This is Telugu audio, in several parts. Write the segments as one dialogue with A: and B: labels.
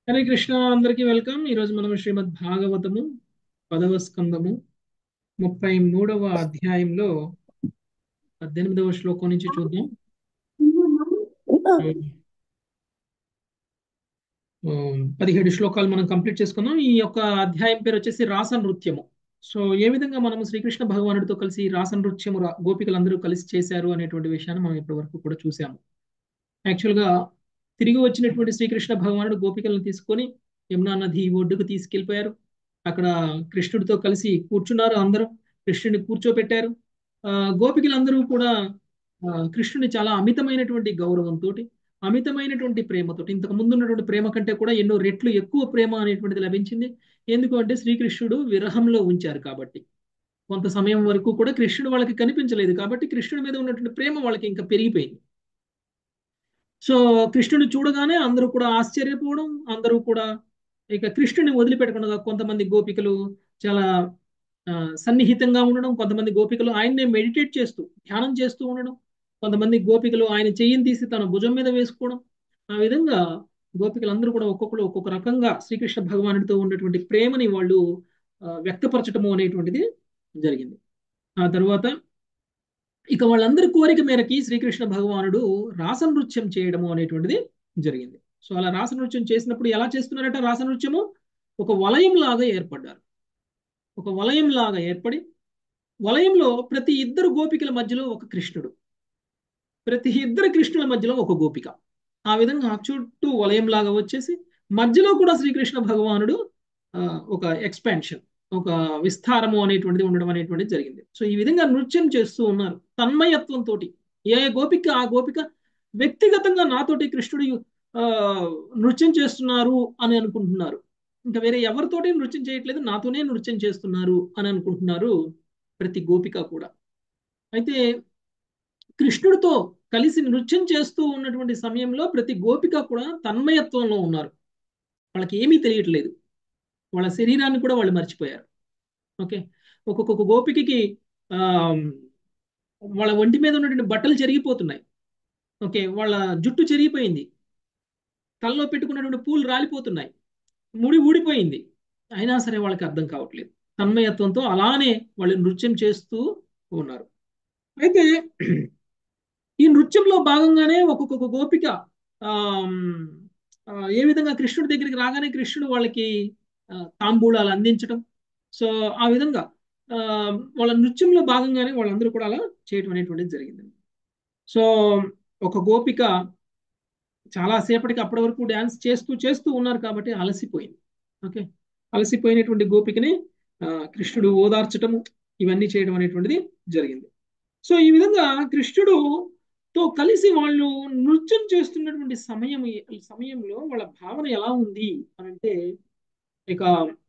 A: హరే కృష్ణ అందరికీ వెల్కమ్ ఈరోజు మనం శ్రీమద్ భాగవతము పదవ స్కందము ముప్పై మూడవ అధ్యాయంలో పద్దెనిమిదవ శ్లోకం నుంచి చూద్దాం ఉమ్, పదిహేడు శ్లోకాలు మనం కంప్లీట్ చేసుకుందాం ఈ యొక్క అధ్యాయం పేరు వచ్చేసి రాస నృత్యము సో ఏ విధంగా మనం శ్రీకృష్ణ భగవానుడితో కలిసి రాస నృత్యము రా- గోపికలందరూ కలిసి చేశారు అనేటువంటి విషయాన్ని మనం ఇప్పటి వరకు కూడా చూసాము యాక్చువల్గా తిరిగి వచ్చినటువంటి శ్రీకృష్ణ భగవానుడు గోపికలను తీసుకొని యమునా నది ఒడ్డుకు తీసుకెళ్లిపోయారు అక్కడ కృష్ణుడితో కలిసి కూర్చున్నారు అందరూ కృష్ణుడిని కూర్చోపెట్టారు ఆ, గోపికలందరూ కూడా ఆ, కృష్ణుని చాలా అమితమైనటువంటి గౌరవంతో అమితమైనటువంటి ప్రేమతో ఇంతకు ముందు ఉన్నటువంటి ప్రేమ కంటే కూడా ఎన్నో రెట్లు ఎక్కువ ప్రేమ అనేటువంటిది లభించింది ఎందుకు అంటే శ్రీకృష్ణుడు విరహంలో ఉంచారు కాబట్టి కొంత సమయం వరకు కూడా కృష్ణుడు వాళ్ళకి కనిపించలేదు కాబట్టి కృష్ణుడి మీద ఉన్నటువంటి ప్రేమ వాళ్ళకి ఇంకా పెరిగిపోయింది సో కృష్ణుని చూడగానే అందరూ కూడా ఆశ్చర్యపోవడం అందరూ కూడా ఇక కృష్ణుని వదిలిపెట్టకుండా కొంతమంది గోపికలు చాలా ఆ, సన్నిహితంగా ఉండడం కొంతమంది గోపికలు ఆయన్నే మెడిటేట్ చేస్తూ ధ్యానం చేస్తూ ఉండడం కొంతమంది గోపికలు ఆయన చెయ్యిని తీసి తన భుజం మీద వేసుకోవడం ఆ విధంగా గోపికలందరూ కూడా ఒక్కొక్కరు ఒక్కొక్క రకంగా శ్రీకృష్ణ భగవానుడితో ఉన్నటువంటి ప్రేమని వాళ్ళు ఆ, వ్యక్తపరచటము అనేటువంటిది జరిగింది ఆ తర్వాత ఇక వాళ్ళందరి కోరిక మేరకి శ్రీకృష్ణ భగవానుడు రాసనృత్యం చేయడము అనేటువంటిది జరిగింది సో అలా రాసనృత్యం చేసినప్పుడు ఎలా చేస్తున్నారట రాసనృత్యము ఒక వలయం లాగా ఏర్పడ్డారు ఒక వలయం లాగా ఏర్పడి వలయంలో ప్రతి ఇద్దరు గోపికల మధ్యలో ఒక కృష్ణుడు ప్రతి ఇద్దరు కృష్ణుల మధ్యలో ఒక గోపిక ఆ విధంగా చుట్టూ వలయం లాగా వచ్చేసి మధ్యలో కూడా శ్రీకృష్ణ భగవానుడు ఆ, ఒక ఎక్స్పాన్షన్ ఒక విస్తారము అనేటువంటిది ఉండడం అనేటువంటిది జరిగింది సో ఈ విధంగా నృత్యం చేస్తూ ఉన్నారు తన్మయత్వంతో ఏ గోపిక ఆ గోపిక వ్యక్తిగతంగా నాతోటి కృష్ణుడు ఆ, నృత్యం చేస్తున్నారు అని అనుకుంటున్నారు ఇంకా వేరే ఎవరితోటి నృత్యం చేయట్లేదు నాతోనే నృత్యం చేస్తున్నారు అని అనుకుంటున్నారు ప్రతి గోపిక కూడా అయితే కృష్ణుడితో కలిసి నృత్యం చేస్తూ ఉన్నటువంటి సమయంలో ప్రతి గోపిక కూడా తన్మయత్వంలో ఉన్నారు వాళ్ళకి ఏమీ తెలియట్లేదు వాళ్ళ శరీరాన్ని కూడా వాళ్ళు మర్చిపోయారు ఓకే ఒక్కొక్క గోపికకి ఆ వాళ్ళ ఒంటి మీద ఉన్నటువంటి బట్టలు చెరిగిపోతున్నాయి ఓకే వాళ్ళ జుట్టు చెరిగిపోయింది తలలో పెట్టుకున్నటువంటి పూలు రాలిపోతున్నాయి ముడి ఊడిపోయింది అయినా సరే వాళ్ళకి అర్థం కావట్లేదు తన్మయత్వంతో అలానే వాళ్ళు నృత్యం చేస్తూ ఉన్నారు అయితే ఈ నృత్యంలో భాగంగానే ఒక్కొక్క గోపిక ఆమ్, ఆ, ఏ విధంగా కృష్ణుడి దగ్గరికి రాగానే కృష్ణుడు వాళ్ళకి ఆ, తాంబూలాలు అందించడం సో ఆ విధంగా ఆ, వాళ్ళ నృత్యంలో భాగంగానే వాళ్ళందరూ కూడా అలా చేయడం అనేటువంటిది జరిగింది సో ఒక గోపిక చాలా సేపటికి అప్పటి వరకు డ్యాన్స్ చేస్తూ చేస్తూ ఉన్నారు కాబట్టి అలసిపోయింది ఓకే అలసిపోయినటువంటి గోపికని ఆ, కృష్ణుడు ఓదార్చటము ఇవన్నీ చేయడం అనేటువంటిది జరిగింది సో ఈ విధంగా కృష్ణుడుతో కలిసి వాళ్ళు నృత్యం చేస్తున్నటువంటి సమయం సమయంలో వాళ్ళ భావన ఎలా ఉంది అని అంటే ఇక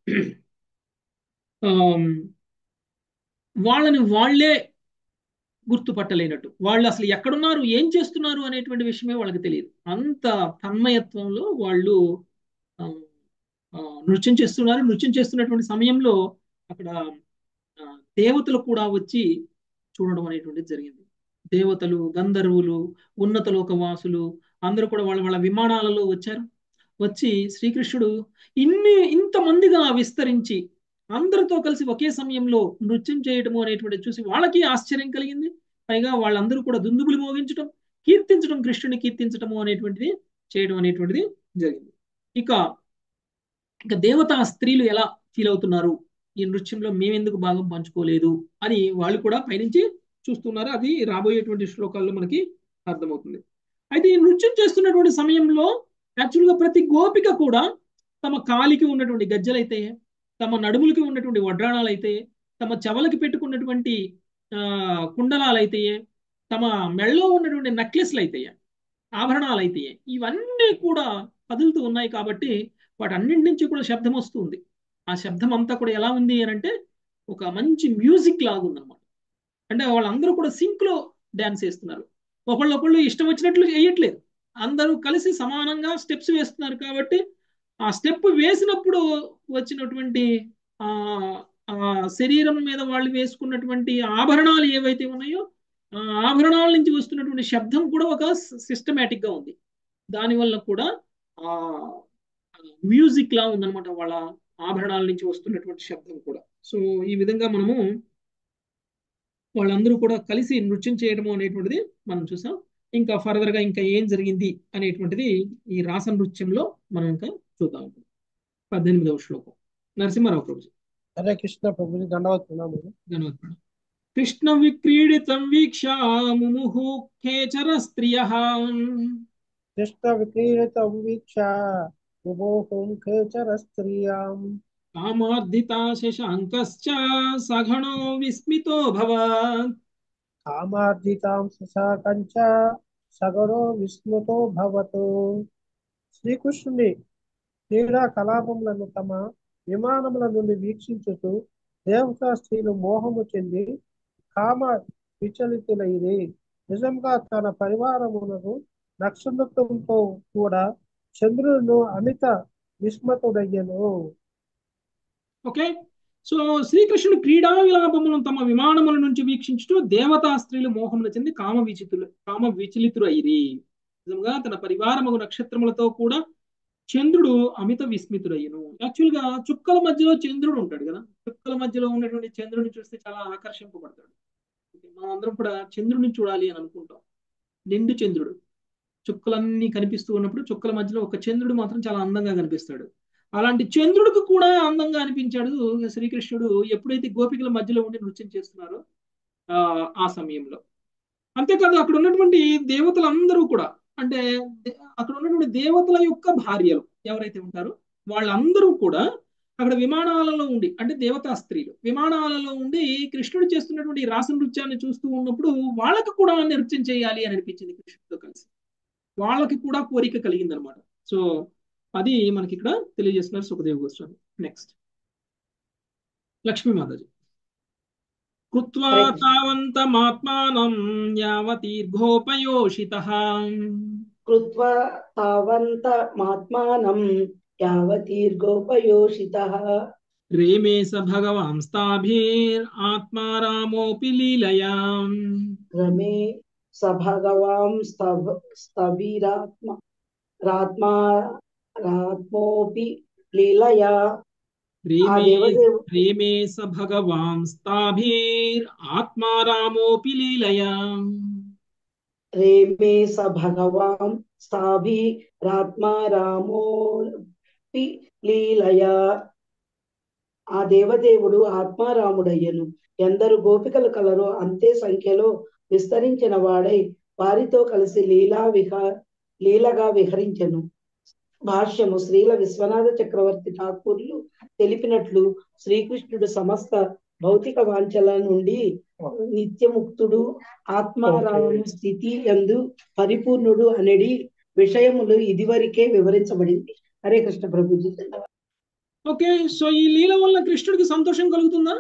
A: ఆమ్, వాళ్ళని వాళ్ళే గుర్తుపట్టలేనట్టు వాళ్ళు అసలు ఎక్కడున్నారు ఏం చేస్తున్నారు అనేటువంటి విషయమే వాళ్ళకి తెలియదు అంత తన్మయత్వంలో వాళ్ళు ఆ, ఆ, నృత్యం చేస్తున్నారు నృత్యం చేస్తున్నటువంటి సమయంలో అక్కడ ఆ, దేవతలు కూడా వచ్చి చూడడం అనేటువంటిది జరిగింది దేవతలు గంధర్వులు ఉన్నత లోకవాసులు అందరూ కూడా వాళ్ళ వాళ్ళ విమానాలలో వచ్చారు వచ్చి శ్రీకృష్ణుడు ఇన్ని ఇంతమందిగా విస్తరించి అందరితో కలిసి ఒకే సమయంలో నృత్యం చేయటము అనేటువంటిది చూసి వాళ్ళకి ఆశ్చర్యం కలిగింది పైగా వాళ్ళందరూ కూడా దుందుబులు మోగించటం కీర్తించడం కృష్ణుని కీర్తించటము అనేటువంటిది చేయడం అనేటువంటిది జరిగింది ఇక ఇక దేవతా స్త్రీలు ఎలా ఫీల్ అవుతున్నారు ఈ నృత్యంలో మేమెందుకు భాగం పంచుకోలేదు అని వాళ్ళు కూడా పైనుంచి చూస్తున్నారు అది రాబోయేటువంటి శ్లోకాల్లో మనకి అర్థమవుతుంది అయితే ఈ నృత్యం చేస్తున్నటువంటి సమయంలో యాక్చువల్గా ప్రతి గోపిక కూడా తమ కాలికి ఉన్నటువంటి గజ్జలైతే తమ నడుములకి ఉన్నటువంటి వడ్రాణాలైతే తమ చెవలకి పెట్టుకున్నటువంటి ఆ కుండలాలైతే తమ మెళ్ళలో ఉన్నటువంటి నెక్లెస్లు అయితే ఆభరణాలు అయితే ఇవన్నీ కూడా కదులుతూ ఉన్నాయి కాబట్టి వాటన్నింటి నుంచి కూడా శబ్దం వస్తుంది ఆ శబ్దం అంతా కూడా ఎలా ఉంది అని అంటే ఒక మంచి మ్యూజిక్ లాగా ఉందన్నమాట అంటే వాళ్ళందరూ కూడా సింక్ లో డాన్స్ వేస్తున్నారు ఒకళ్ళొకళ్ళు ఇష్టం వచ్చినట్లు చేయట్లేదు అందరూ కలిసి సమానంగా స్టెప్స్ వేస్తున్నారు కాబట్టి ఆ స్టెప్ వేసినప్పుడు వచ్చినటువంటి ఆ ఆ శరీరం మీద వాళ్ళు వేసుకున్నటువంటి ఆభరణాలు ఏవైతే ఉన్నాయో ఆ ఆభరణాల నుంచి వస్తున్నటువంటి శబ్దం కూడా ఒక సిస్టమేటిక్ గా ఉంది దానివల్ల కూడా ఆ మ్యూజిక్ లా ఉందన్నమాట వాళ్ళ ఆభరణాల నుంచి వస్తున్నటువంటి శబ్దం కూడా సో ఈ విధంగా మనము వాళ్ళందరూ కూడా కలిసి నృత్యం చేయడము అనేటువంటిది మనం చూసాం ఇంకా ఫర్దర్ గా ఇంకా ఏం జరిగింది అనేటువంటిది ఈ రాస నృత్యంలో మనం ఇంకా చూద్దాం పద్దెనిమిదవ శ్లోకం నరసింహారావు ప్రభు
B: హరే కృష్ణ ప్రభుజీ దండవత్ ప్రణామములు
A: ధన్యవాదాలు కృష్ణ విక్రీడితం వీక్ష ముముహు ఖేచర స్త్రియ
B: కృష్ణ విక్రీడితం వీక్ష ముమోహం ఖేచర స్త్రియాం
A: కామార్ధిత శశాంకశ్చ సఘనో విస్మితో భవత్
B: కామార్జితాం సుశాకంచ సగరో విస్మృతో భవతు శ్రీకృష్ణుని క్రీడా కలాపములను తమ విమానముల నుండి వీక్షించుతూ దేవతా స్త్రీలు మోహము చెంది కామ విచలితులైరి నిజంగా తన పరివారమునకు నక్షత్రంతో కూడా చంద్రుడు అమిత విస్మతుడయ్యను
A: ఓకే సో శ్రీకృష్ణుడు క్రీడా విలాపములను తమ విమానముల నుంచి వీక్షించుతూ దేవతా స్త్రీలు మోహముల చెంది కామ విచితులు కామ విచలితులు అయిరి నిజంగా తన పరివారము నక్షత్రములతో కూడా చంద్రుడు అమిత విస్మితుడయ్యను యాక్చువల్ గా చుక్కల మధ్యలో చంద్రుడు ఉంటాడు కదా చుక్కల మధ్యలో ఉన్నటువంటి చంద్రుడిని చూస్తే చాలా ఆకర్షింపబడతాడు మనం అందరం కూడా చంద్రుడిని చూడాలి అని అనుకుంటాం నిండు చంద్రుడు చుక్కలన్నీ కనిపిస్తూ ఉన్నప్పుడు చుక్కల మధ్యలో ఒక చంద్రుడు మాత్రం చాలా అందంగా కనిపిస్తాడు అలాంటి చంద్రుడికి కూడా అందంగా అనిపించాడు శ్రీకృష్ణుడు ఎప్పుడైతే గోపికల మధ్యలో ఉండి నృత్యం చేస్తున్నారో ఆ ఆ సమయంలో అంతేకాదు అక్కడ ఉన్నటువంటి దేవతలందరూ కూడా అంటే అక్కడ ఉన్నటువంటి దేవతల యొక్క భార్యలు ఎవరైతే ఉంటారో వాళ్ళందరూ కూడా అక్కడ విమానాలలో ఉండి అంటే దేవతా స్త్రీలు విమానాలలో ఉండి కృష్ణుడు చేస్తున్నటువంటి రాస నృత్యాన్ని చూస్తూ ఉన్నప్పుడు వాళ్ళకి కూడా నృత్యం చేయాలి అని అనిపించింది కృష్ణుడితో కలిసి వాళ్ళకి కూడా కోరిక కలిగింది అనమాట సో అది మనకి ఇక్కడ తెలియజేస్తున్నారు సుఖదేవ్ గోస్వామి నెక్స్ట్ లక్ష్మీ మాతాజీ కృత్వా తావంతమాత్మానం యావతీర్ఘోపయోషిత
C: కృత్వా తావంతమాత్మానం యావతీర్ఘోపయోషిత
A: రేమే స భగవాంస్తాభిర్ ఆత్మారామోపి లీలయా
C: రమే స భగవాం స్తభ స్తభిరాత్మ రాత్మా రాత్మోపి లీలయా ఆ
A: రేమే
C: దేవదేవు
A: రేమే స భగవాంస్తాభిర్ ఆత్మారామోపి లీలయా
C: రేమే స భగవాం స్థాభి రాత్మా రామోపి లీలయా ఆ దేవదేవుడు ఆత్మారాముడయ్యను ఎందరు గోపికలు కలరో అంతే సంఖ్యలో విస్తరించిన వాడై వారితో కలిసి లీలా విహ లీలగా విహరించెను భాష్యము శ్రీల విశ్వనాథ చక్రవర్తి ఠాకూర్లు తెలిపినట్లు శ్రీకృష్ణుడు సమస్త భౌతిక వాంఛల నుండి నిత్యముక్తుడు ఆత్మారాము స్థితి ఎందు పరిపూర్ణుడు అనేది విషయములు ఇదివరకే వివరించబడింది హరే కృష్ణ ప్రభుజీ
A: ఓకే సో ఈ లీల వల్ల కృష్ణుడికి సంతోషం కలుగుతుందా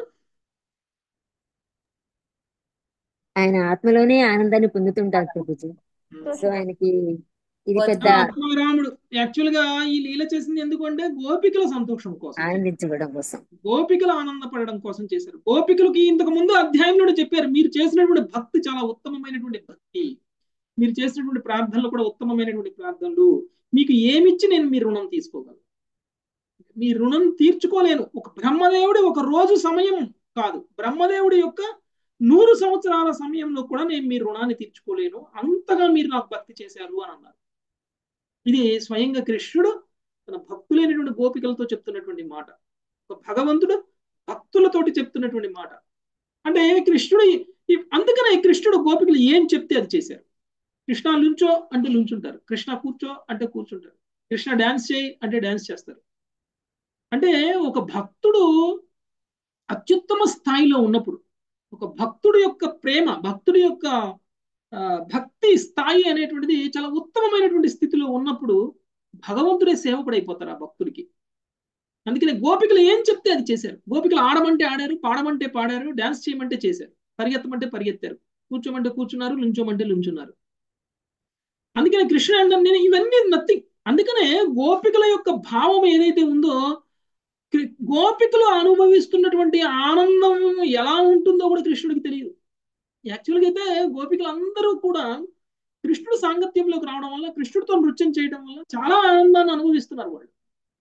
D: ఆయన ఆత్మలోనే ఆనందాన్ని పొందుతుంటారు ప్రభుజీ సో ఆయనకి ఇది పెద్ద
A: ఆత్మారాముడు యాక్చువల్ గా ఈ లీల చేసింది ఎందుకంటే గోపికల సంతోషం కోసం
D: ఆనందించుకోవడం కోసం
A: గోపికలు ఆనందపడడం కోసం చేశారు గోపికలకి ఇంతకు ముందు అధ్యాయంలో చెప్పారు మీరు చేసినటువంటి భక్తి చాలా ఉత్తమమైనటువంటి భక్తి మీరు చేసినటువంటి ప్రార్థనలు కూడా ఉత్తమమైనటువంటి ప్రార్థనలు మీకు ఏమిచ్చి నేను మీ రుణం తీసుకోగలను మీ రుణం తీర్చుకోలేను ఒక బ్రహ్మదేవుడి ఒక రోజు సమయం కాదు బ్రహ్మదేవుడి యొక్క నూరు సంవత్సరాల సమయంలో కూడా నేను మీ రుణాన్ని తీర్చుకోలేను అంతగా మీరు నాకు భక్తి చేశారు అని అన్నారు ఇది స్వయంగా కృష్ణుడు తన భక్తులైనటువంటి గోపికలతో చెప్తున్నటువంటి మాట ఒక భగవంతుడు భక్తులతోటి చెప్తున్నటువంటి మాట అంటే కృష్ణుడు ఈ- అందుకనే కృష్ణుడు గోపికలు ఏం చెప్తే అది చేశారు కృష్ణ లుంచో అంటే లుంచుంటారు కృష్ణ కూర్చో అంటే కూర్చుంటారు కృష్ణ డాన్స్ చేయి అంటే డాన్స్ చేస్తారు అంటే ఒక భక్తుడు అత్యుత్తమ స్థాయిలో ఉన్నప్పుడు ఒక భక్తుడి యొక్క ప్రేమ భక్తుడి యొక్క ఆ, భక్తి స్థాయి అనేటువంటిది చాలా ఉత్తమమైనటువంటి స్థితిలో ఉన్నప్పుడు భగవంతుడే సేవకుడు అయిపోతారు ఆ భక్తుడికి అందుకనే గోపికలు ఏం చెప్తే అది చేశారు గోపికలు ఆడమంటే ఆడారు పాడమంటే పాడారు డాన్స్ చేయమంటే చేశారు పరిగెత్తమంటే పరిగెత్తారు కూర్చోమంటే కూర్చున్నారు లుంచోమంటే లుంచున్నారు అందుకనే కృష్ణ అంటారు నేను ఇవన్నీ నథింగ్ అందుకనే గోపికల యొక్క భావం ఏదైతే ఉందో కృ- గోపికలు అనుభవిస్తున్నటువంటి ఆనందం ఎలా ఉంటుందో కూడా కృష్ణుడికి తెలియదు యాక్చువల్గా అయితే గోపికలు అందరూ కూడా కృష్ణుడు సాంగత్యంలోకి రావడం వల్ల కృష్ణుడితో నృత్యం చేయడం వల్ల చాలా ఆనందాన్ని అనుభవిస్తున్నారు వాళ్ళు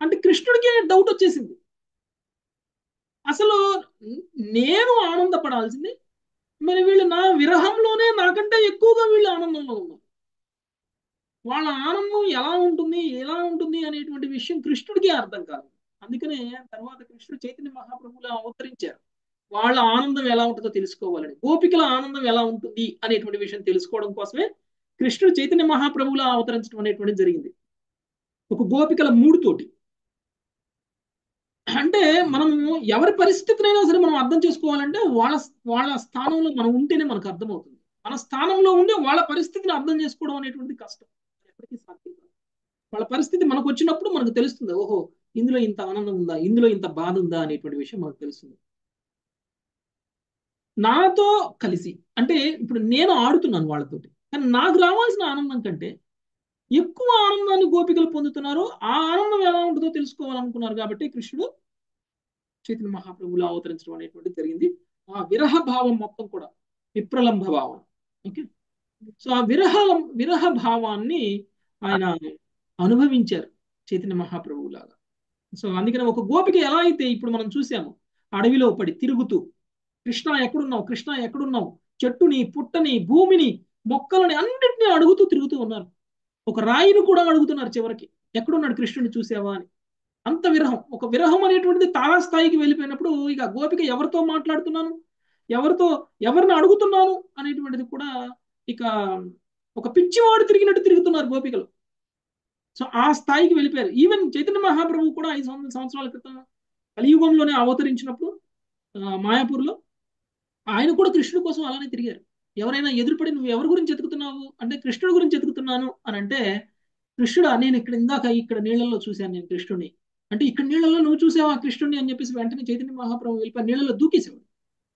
A: అంటే కృష్ణుడికి డౌట్ వచ్చేసింది అసలు నేను ఆనందపడాల్సింది మరి వీళ్ళు నా విరహంలోనే నాకంటే ఎక్కువగా వీళ్ళు ఆనందంలో ఉన్నారు వాళ్ళ ఆనందం ఎలా ఉంటుంది ఎలా ఉంటుంది అనేటువంటి విషయం కృష్ణుడికి అర్థం కాదు అందుకనే తర్వాత కృష్ణుడు చైతన్య మహాప్రభులు అవతరించారు వాళ్ళ ఆనందం ఎలా ఉంటుందో తెలుసుకోవాలని గోపికల ఆనందం ఎలా ఉంటుంది అనేటువంటి విషయం తెలుసుకోవడం కోసమే కృష్ణుడు చైతన్య మహాప్రభువులా అవతరించడం అనేటువంటిది జరిగింది ఒక గోపికల మూడుతోటి అంటే మనము ఎవరి పరిస్థితినైనా సరే మనం అర్థం చేసుకోవాలంటే వాళ్ళ వాళ్ళ స్థానంలో మనం ఉంటేనే మనకు అర్థమవుతుంది మన స్థానంలో ఉండి వాళ్ళ పరిస్థితిని అర్థం చేసుకోవడం అనేటువంటిది కష్టం ఎప్పటికీ సాధ్యం కాదు వాళ్ళ పరిస్థితి మనకు వచ్చినప్పుడు మనకు తెలుస్తుంది ఓహో ఇందులో ఇంత ఆనందం ఉందా ఇందులో ఇంత బాధ ఉందా అనేటువంటి విషయం మనకు తెలుస్తుంది నాతో కలిసి అంటే ఇప్పుడు నేను ఆడుతున్నాను వాళ్ళతోటి కానీ నాకు రావాల్సిన ఆనందం కంటే ఎక్కువ ఆనందాన్ని గోపికలు పొందుతున్నారు ఆ ఆనందం ఎలా ఉంటుందో తెలుసుకోవాలనుకున్నారు కాబట్టి కృష్ణుడు చైతన్య మహాప్రభులు అవతరించడం అనేటువంటిది జరిగింది ఆ విరహ భావం మొత్తం కూడా విప్రలంభ భావం ఓకే సో ఆ విరహ విరహ భావాన్ని ఆయన అనుభవించారు చైతన్య మహాప్రభువు లాగా సో అందుకని ఒక గోపిక ఎలా అయితే ఇప్పుడు మనం చూసాము అడవిలో పడి తిరుగుతూ కృష్ణ ఎక్కడున్నావు కృష్ణ ఎక్కడున్నావు చెట్టుని పుట్టని భూమిని మొక్కలని అన్నింటినీ అడుగుతూ తిరుగుతూ ఉన్నారు ఒక రాయిని కూడా అడుగుతున్నారు చివరికి ఎక్కడున్నాడు కృష్ణుని చూసావా అని అంత విరహం ఒక విరహం అనేటువంటిది తారాస్థాయికి వెళ్ళిపోయినప్పుడు ఇక గోపిక ఎవరితో మాట్లాడుతున్నాను ఎవరితో ఎవరిని అడుగుతున్నాను అనేటువంటిది కూడా ఇక ఒక పిచ్చివాడు తిరిగినట్టు తిరుగుతున్నారు గోపికలు సో ఆ స్థాయికి వెళ్ళిపోయారు ఈవెన్ చైతన్య మహాప్రభు కూడా ఐదు సంవత్సరాల క్రితం కలియుగంలోనే అవతరించినప్పుడు మాయాపూర్లో ఆయన కూడా కృష్ణుడి కోసం అలానే తిరిగారు ఎవరైనా ఎదురుపడి నువ్వు ఎవరి గురించి ఎతుకుతున్నావు అంటే కృష్ణుడి గురించి ఎతుకుతున్నాను అని అంటే కృష్ణుడు నేను ఇక్కడ ఇందాక ఇక్కడ నీళ్ళల్లో చూశాను నేను కృష్ణుడిని అంటే ఇక్కడ నీళ్ళలో నువ్వు చూసావా కృష్ణుడిని అని చెప్పేసి వెంటనే చైతన్య మహాప్రభు వెళ్ళిపోయి నీళ్ళలో దూకేసేవాడు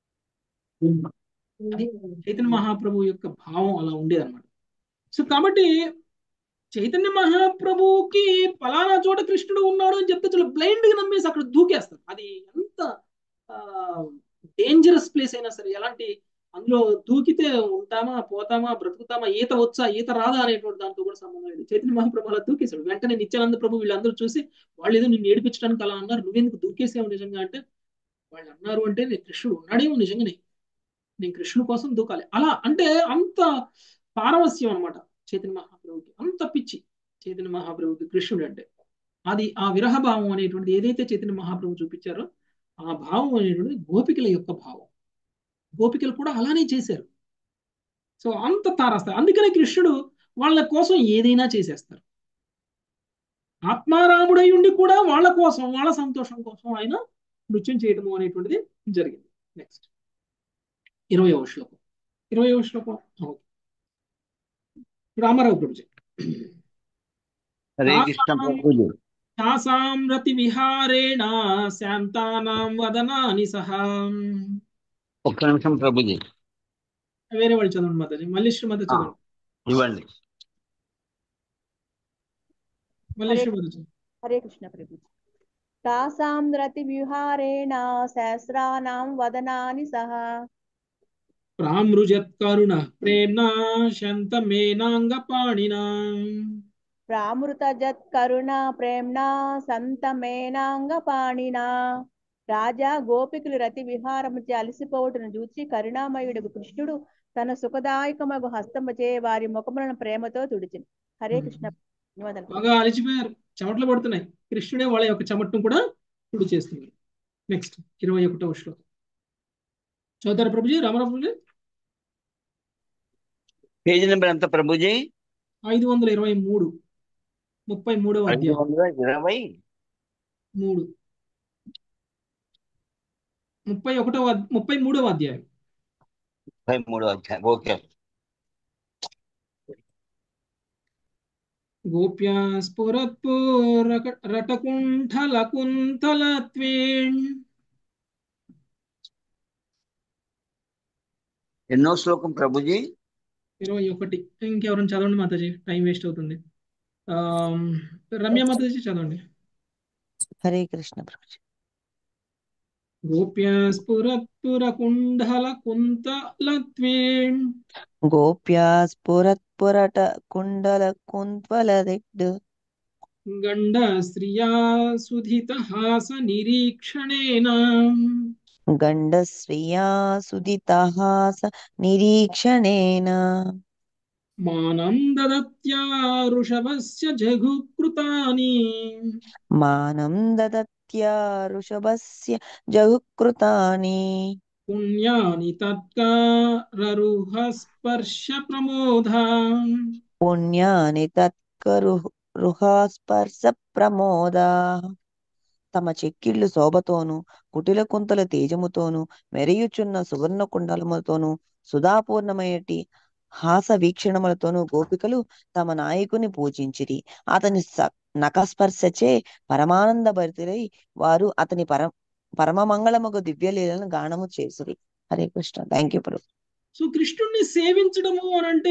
A: అది చైతన్య మహాప్రభు యొక్క భావం అలా ఉండేది అనమాట సో కాబట్టి చైతన్య మహాప్రభుకి ఫలానా చోట కృష్ణుడు ఉన్నాడు అని చెప్తే చాలా బ్లైండ్ గా నమ్మేసి అక్కడ దూకేస్తారు అది ఎంత డేంజరస్ ప్లేస్ అయినా సరే ఎలాంటి అందులో దూకితే ఉంటామా పోతామా బ్రతుకుతామా ఈత వచ్చా ఈత రాదా అనేటువంటి దాంతో కూడా సంబంధం లేదు చైతన్య మహాప్రభు అలా దూకేశాడు వెంటనే నిత్యానంద ప్రభు వీళ్ళందరూ చూసి వాళ్ళు ఏదో నిన్ను ఏడిపించడానికి అలా అన్నారు నువ్వెందుకు దూకేసావు నిజంగా అంటే వాళ్ళు అన్నారు అంటే నేను కృష్ణుడు ఉన్నాడేమో నిజంగానే నేను కృష్ణుడు కోసం దూకాలి అలా అంటే అంత పారవస్యం అనమాట చైతన్య మహాప్రభుకి అంత పిచ్చి చైతన్య మహాప్రభుకి కృష్ణుడు అంటే అది ఆ విరహ భావం అనేటువంటిది ఏదైతే చైతన్య మహాప్రభు చూపించారో ఆ భావం అనేటువంటిది గోపికల యొక్క భావం గోపికలు కూడా అలానే చేశారు సో అంత తారాస్తారు అందుకనే కృష్ణుడు వాళ్ళ కోసం ఏదైనా చేసేస్తారు ఆత్మారాముడై ఉండి కూడా వాళ్ళ కోసం వాళ్ళ సంతోషం కోసం ఆయన నృత్యం చేయడము అనేటువంటిది జరిగింది నెక్స్ట్ ఇరవయవ శ్లోకం ఇరవయవ శ్లోకం రామారావు ప్రభుజీ
E: హరే కృష్ణ ప్రభుజీ
A: తాసాం రతి విహారేణ శాంతానాం వదనాని సహా
E: ఒక్క నిమిషం ప్రభుజీ
A: వేరే వాళ్ళు చదవండి మాతాజీ మళ్ళీ శ్రీమతి చదవండి
E: ఇవ్వండి
A: మళ్ళీ శ్రీమతి చదవండి
F: హరే కృష్ణ ప్రభు తాసాం రతి విహారేణ సహస్రానాం వదనాని సహా
A: ప్రామృజత్కరుణ ప్రేమ్నా శంతమేనాంగపాణినా
F: ప్రామృత జత్ కరుణ ప్రేమ్నా సంతమేనాంగపాణినా రాజా గోపికులు రతి విహారముచే అలసిపోవటను చూచి కరుణామయుడు కృష్ణుడు తన సుఖదాయకమగు హస్తముచే వారి ముఖములను ప్రేమతో తుడిచింది హరే కృష్ణ ధన్యవాదాలు
A: బాగా అలిచిపోయారు చెమటలు పడుతున్నాయి కృష్ణుడే వాళ్ళ యొక్క చెమటను కూడా తుడి చేస్తుంది నెక్స్ట్ ఇరవై ఒకటవ శ్లోకం చదువుతారు ప్రభుజీ రామరావు ప్రభుజీ
E: పేజీ నెంబర్ ఎంత ప్రభుజీ
A: ఐదు వందల ఇరవై మూడు ముప్పై మూడవ
E: ఐదు
A: అధ్యాయం
E: వందల ఇరవై
A: మూడు ముప్పై ఒకటవ ముప్పై మూడవ అధ్యాయం
E: ముప్పై మూడో అధ్యాయం ఓకే
A: గోప్యా స్ఫురత్పురటకుంఠలకుంతలత్వేణ్
E: ఎన్నో శ్లోకం ప్రభుజీ
A: ఇరవై ఒకటి ఇంకెవరైనా చదవండి మాతాజీ టైం వేస్ట్ అవుతుంది ఆ, రమ్య మాతాజీ చదవండి
G: హరే కృష్ణ ప్రభుజీ
A: గోప్యా స్ఫురత్పురకుండలకుంతలత్వేణ్
G: గోప్యా స్ఫురత్పురట కుండల కుంత్వల దిడ్డు
A: గండశ్రియా సుధితహాస నిరీక్షణేన
G: గండశ్రియా సుదితహాస నిరీక్షణేన
A: మానం దదత్యా ఋషభస్య జఘుకృతాని
G: మానం దదత్యా ఋషభస్య జహుకృతాని
A: పుణ్యాని తత్కారరుహ స్పర్శ ప్రమోద
G: పుణ్యాని తత్కరు రుహాస్పర్శ ప్రమోదా తమ చెక్కిళ్ళు శోభతోను కుటిల కుంతల తేజముతోను మెరయుచున్న సువర్ణ కుండలములతోను సుధాపూర్ణమయటి హాస వీక్షణములతోనూ గోపికలు తమ నాయకుని పూజించిరి అతని స నఖస్పర్శచే పరమానంద భరితులై వారు అతని పర పరమ మంగళముగు దివ్యలీలను గానము చేసిరి Hare Krishna thank you Prabhu
A: so కృష్ణుణ్ణి సేవించడము అని అంటే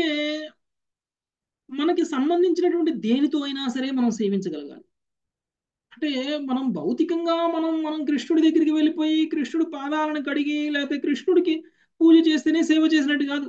A: మనకి సంబంధించినటువంటి దేనితో అయినా సరే మనం సేవించగలగాలి అంటే మనం భౌతికంగా మనం మనం కృష్ణుడి దగ్గరికి వెళ్ళిపోయి కృష్ణుడి పాదాలను కడిగి లేకపోతే కృష్ణుడికి పూజ చేస్తేనే సేవ చేసినట్టు కాదు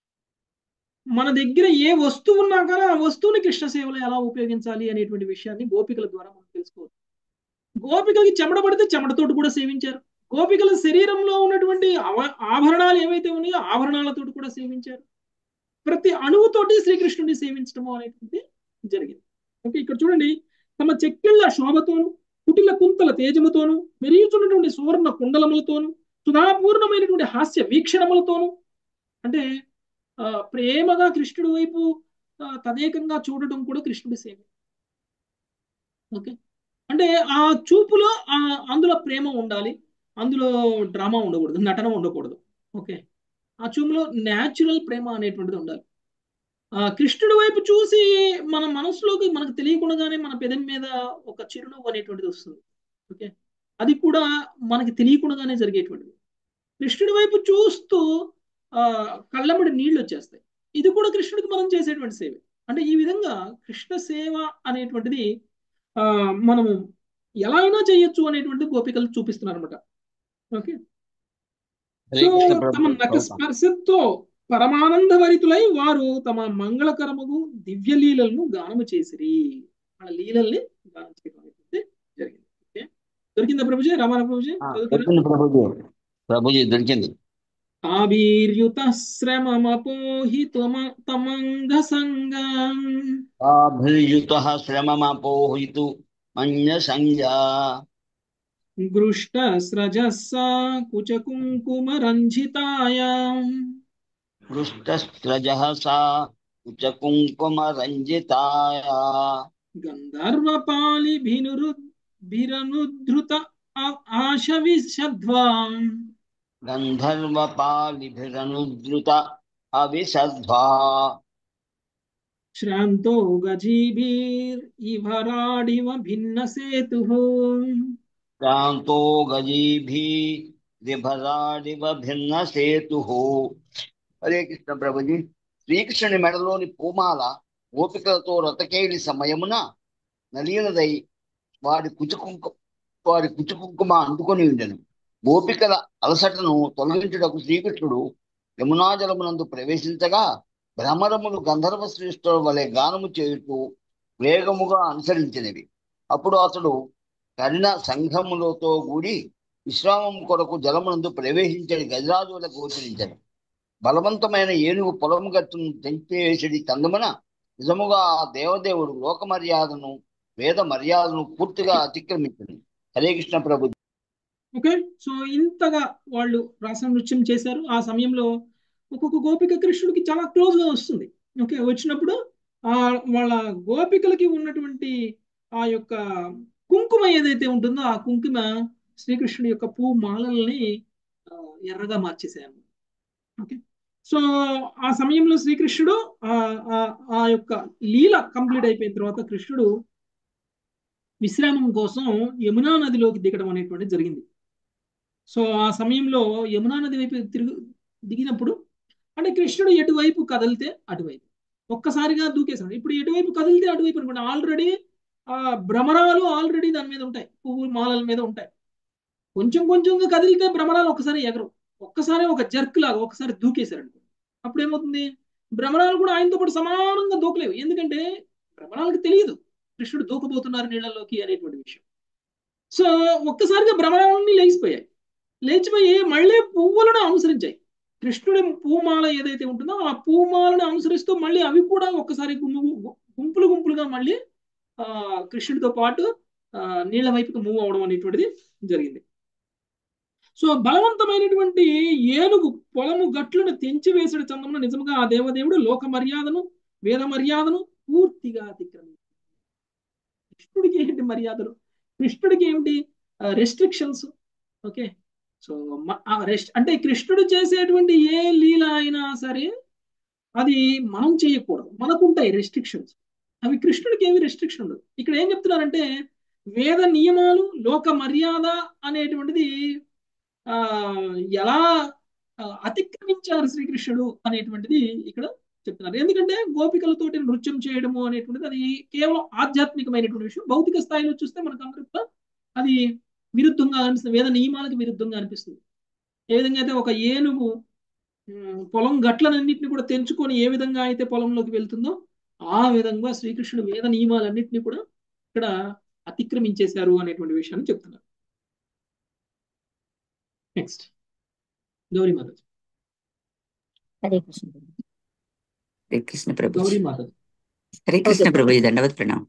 A: మన దగ్గర ఏ వస్తువు ఉన్నా కానీ ఆ వస్తువుని కృష్ణ సేవలో ఎలా ఉపయోగించాలి అనేటువంటి విషయాన్ని గోపికల ద్వారా మనం తెలుసుకోవచ్చు గోపికలకి చెమట పడితే చెమటతోటి కూడా సేవించారు గోపికల శరీరంలో ఉన్నటువంటి ఆవ- ఆభరణాలు ఏవైతే ఉన్నాయో ఆభరణాలతో కూడా సేవించారు ప్రతి అణువుతోటి శ్రీకృష్ణుడిని సేవించడం అనేటువంటి జరిగింది ఓకే ఇక్కడ చూడండి తమ చెక్కిళ్ళ శోభతోను కుటిల కుంతల తేజముతోను మెరుగుచున్నటువంటి సువర్ణ కుండలములతోను సుధాపూర్ణమైనటువంటి హాస్య వీక్షణములతోను అంటే ఆ, ప్రేమగా కృష్ణుడి వైపు ఆ, తదేకంగా చూడటం కూడా కృష్ణుడి సేవ ఓకే అంటే ఆ చూపులో ఆ అందులో ప్రేమ ఉండాలి అందులో డ్రామా ఉండకూడదు నటన ఉండకూడదు ఓకే ఆ చూపులో న్యాచురల్ ప్రేమ అనేటువంటిది ఉండాలి ఆ కృష్ణుడి వైపు చూసి మన మనసులోకి మనకు తెలియకుండానే మన పెదవి మీద ఒక చిరునవ్వు అనేటువంటిది వస్తుంది ఓకే అది కూడా మనకి తెలియకుండానే జరిగేటువంటిది కృష్ణుడి వైపు చూస్తూ ఆ కళ్ళమ్మడి నీళ్ళు వచ్చేస్తాయి ఇది కూడా కృష్ణుడికి మనం చేసేటువంటి సేవ అంటే ఈ విధంగా కృష్ణ సేవ అనేటువంటిది ఆ మనము ఎలా అయినా చేయొచ్చు అనేటువంటిది గోపికలు చూపిస్తున్నారు అనమాట ఓకే
E: హరే
A: సో
E: కృష్ణ
A: తమ
E: ప్రభు
A: నఖ స్పర్శతో పరమానంద భరితులై వారు తమ మంగళకరముగు దివ్య లీలలను గానము చేసిరి వాళ్ళ లీలల్ని గానం చేయడం అనేది జరిగింది ఓకే దొరికిందా ప్రభుజీ రామారావు ప్రభుజీ
E: ఆ,
A: చదువుతారా
E: దొరికింది ప్రభుజీ ప్రభుజీ దొరికింది
A: ఆవిర్యుత శ్రమమపోహి త్వమ తమంగ సంగం
E: ఆభిర్యుత శ్రమమపోహితు మన్య సంజ్ఞా
A: గృష్ట స్రజస్సా కుచకుంకుమ రంజితాయాం
E: పృష్టస్రజः సా కుచకుంకుమ రంజితాయా
A: గంధర్వపాలి భినురుద్ధృత ఆశ విశద్వాం
E: గంధర్వపాలిభిరనుద్రుత అవిసద్వా
A: శ్రాంతో గజీభిర్ ఇవరాడివ భిన్న సేతు
E: క్రాంతో గజీభి విభరాడివ భిన్న సేతు హరే కృష్ణ ప్రభుజీ శ్రీకృష్ణుని మెడలోని పూమాల ఓపికలతో రతకేలి సమయమున నలిగినదై వాడి కుచుకుంకు వాడి కుచుకుంకుమ అందుకొని ఉండెను గోపికల అలసటను తొలగించుటకు శ్రీకృష్ణుడు యమునా జలమునందు ప్రవేశించగా భ్రమరములు గంధర్వ శ్రేష్ఠుల వలె గానము చేయుటూ వేగముగా అనుసరించినవి అప్పుడు అతడు కరిణ సంఘములతో కూడి విశ్రామం కొరకు జలమునందు ప్రవేశించని గజరాజుల గోచరించను బలవంతమైన ఏనుగు పొలము గట్టును తెంపేసడి తందమున నిజముగా ఆ దేవదేవుడు లోక మర్యాదను వేద మర్యాదను పూర్తిగా అతిక్రమించింది హరే కృష్ణ ప్రభు
A: ఓకే సో ఇంతగా వాళ్ళు రాస నృత్యం చేశారు ఆ సమయంలో ఒక్కొక్క గోపిక కృష్ణుడికి చాలా క్లోజ్ గా వస్తుంది ఓకే వచ్చినప్పుడు ఆ వాళ్ళ గోపికలకి ఉన్నటువంటి ఆ యొక్క కుంకుమ ఏదైతే ఉంటుందో ఆ కుంకుమ శ్రీకృష్ణుడి యొక్క పూ మాలల్ని ఆ, ఎర్రగా మార్చేసారు ఓకే సో ఆ సమయంలో శ్రీకృష్ణుడు ఆ ఆ- ఆ యొక్క లీల కంప్లీట్ అయిపోయిన తర్వాత కృష్ణుడు విశ్రామం కోసం యమునా నదిలోకి దిగడం అనేటువంటిది జరిగింది సో ఆ సమయంలో యమునా నది వైపు తిరుగు దిగినప్పుడు అంటే కృష్ణుడు ఎటువైపు కదిలితే అటువైపు ఒక్కసారిగా దూకేశాడు ఇప్పుడు ఎటువైపు కదిలితే అటువైపు అనుకోండి ఆల్రెడీ ఆ భ్రమరాలు ఆల్రెడీ దాని మీద ఉంటాయి పువ్వు మాలల మీద ఉంటాయి కొంచెం కొంచెంగా కదిలితే భ్రమరాలు ఒక్కసారి ఎగరు ఒక్కసారి ఒక జర్క్ లాగా ఒకసారి దూకేశారు అనుకో అప్పుడు ఏమవుతుంది భ్రమరాలు కూడా ఆయనతో పాటు సమానంగా దూకలేవు ఎందుకంటే భ్రమరాలకు తెలియదు కృష్ణుడు దూకబోతున్నారు నీళ్ళలోకి అనేటువంటి విషయం సో ఒక్కసారిగా భ్రమణాలన్నీ లేచిపోయాయి లేచిపోయి మళ్ళీ పువ్వులను అనుసరించాయి కృష్ణుడి పూమాల ఏదైతే ఉంటుందో ఆ పూమాలను అనుసరిస్తూ మళ్ళీ అవి కూడా ఒక్కసారి గుంపు గుంపులు గుంపులుగా మళ్ళీ ఆ కృష్ణుడితో పాటు ఆ నీళ్ల వైపుకి మూవ్ అవడం అనేటువంటిది జరిగింది సో బలవంతమైనటువంటి ఏనుగు పొలము గట్లను తెంచివేసడు చందమున నిజంగా ఆ దేవదేవుడు లోక మర్యాదను వేద మర్యాదను పూర్తిగా అతిక్రమించాడు కృష్ణుడికి ఏంటి మర్యాదలు కృష్ణుడికి ఏమిటి రెస్ట్రిక్షన్స్ ఓకే సో రెస్ట్ అంటే కృష్ణుడు చేసేటువంటి ఏ లీల అయినా సరే అది మనం చేయకూడదు మనకుంటాయి రెస్ట్రిక్షన్స్ అవి కృష్ణుడికి ఏమి రెస్ట్రిక్షన్ ఉండదు ఇక్కడ ఏం చెప్తున్నారంటే వేద నియమాలు లోక మర్యాద అనేటువంటిది ఆ ఎలా అతిక్రమించారు శ్రీకృష్ణుడు అనేటువంటిది ఇక్కడ చెప్తున్నారు ఎందుకంటే గోపికలతోటి నృత్యం చేయడము అనేటువంటిది అది కేవలం ఆధ్యాత్మికమైనటువంటి విషయం భౌతిక స్థాయిలో చూస్తే మనకు అందరితో అది విరుద్ధంగా అనిపిస్తుంది వేద నియమాలకు విరుద్ధంగా అనిపిస్తుంది ఏ విధంగా అయితే ఒక ఏనుగు పొలం గట్లనన్నింటినీ కూడా తెంచుకొని ఏ విధంగా అయితే పొలంలోకి వెళ్తుందో ఆ విధంగా శ్రీకృష్ణుడు వేద నియమాలన్నింటినీ కూడా ఇక్కడ అతిక్రమించేశారు అనేటువంటి విషయాన్ని చెప్తున్నారు నెక్స్ట్ గౌరీ మాతాజీ
D: హరే కృష్ణ
H: హరే కృష్ణ ప్రభు
A: గౌరీ మాతాజీ
H: హరే కృష్ణ ప్రభు దండవత్ ప్రణాం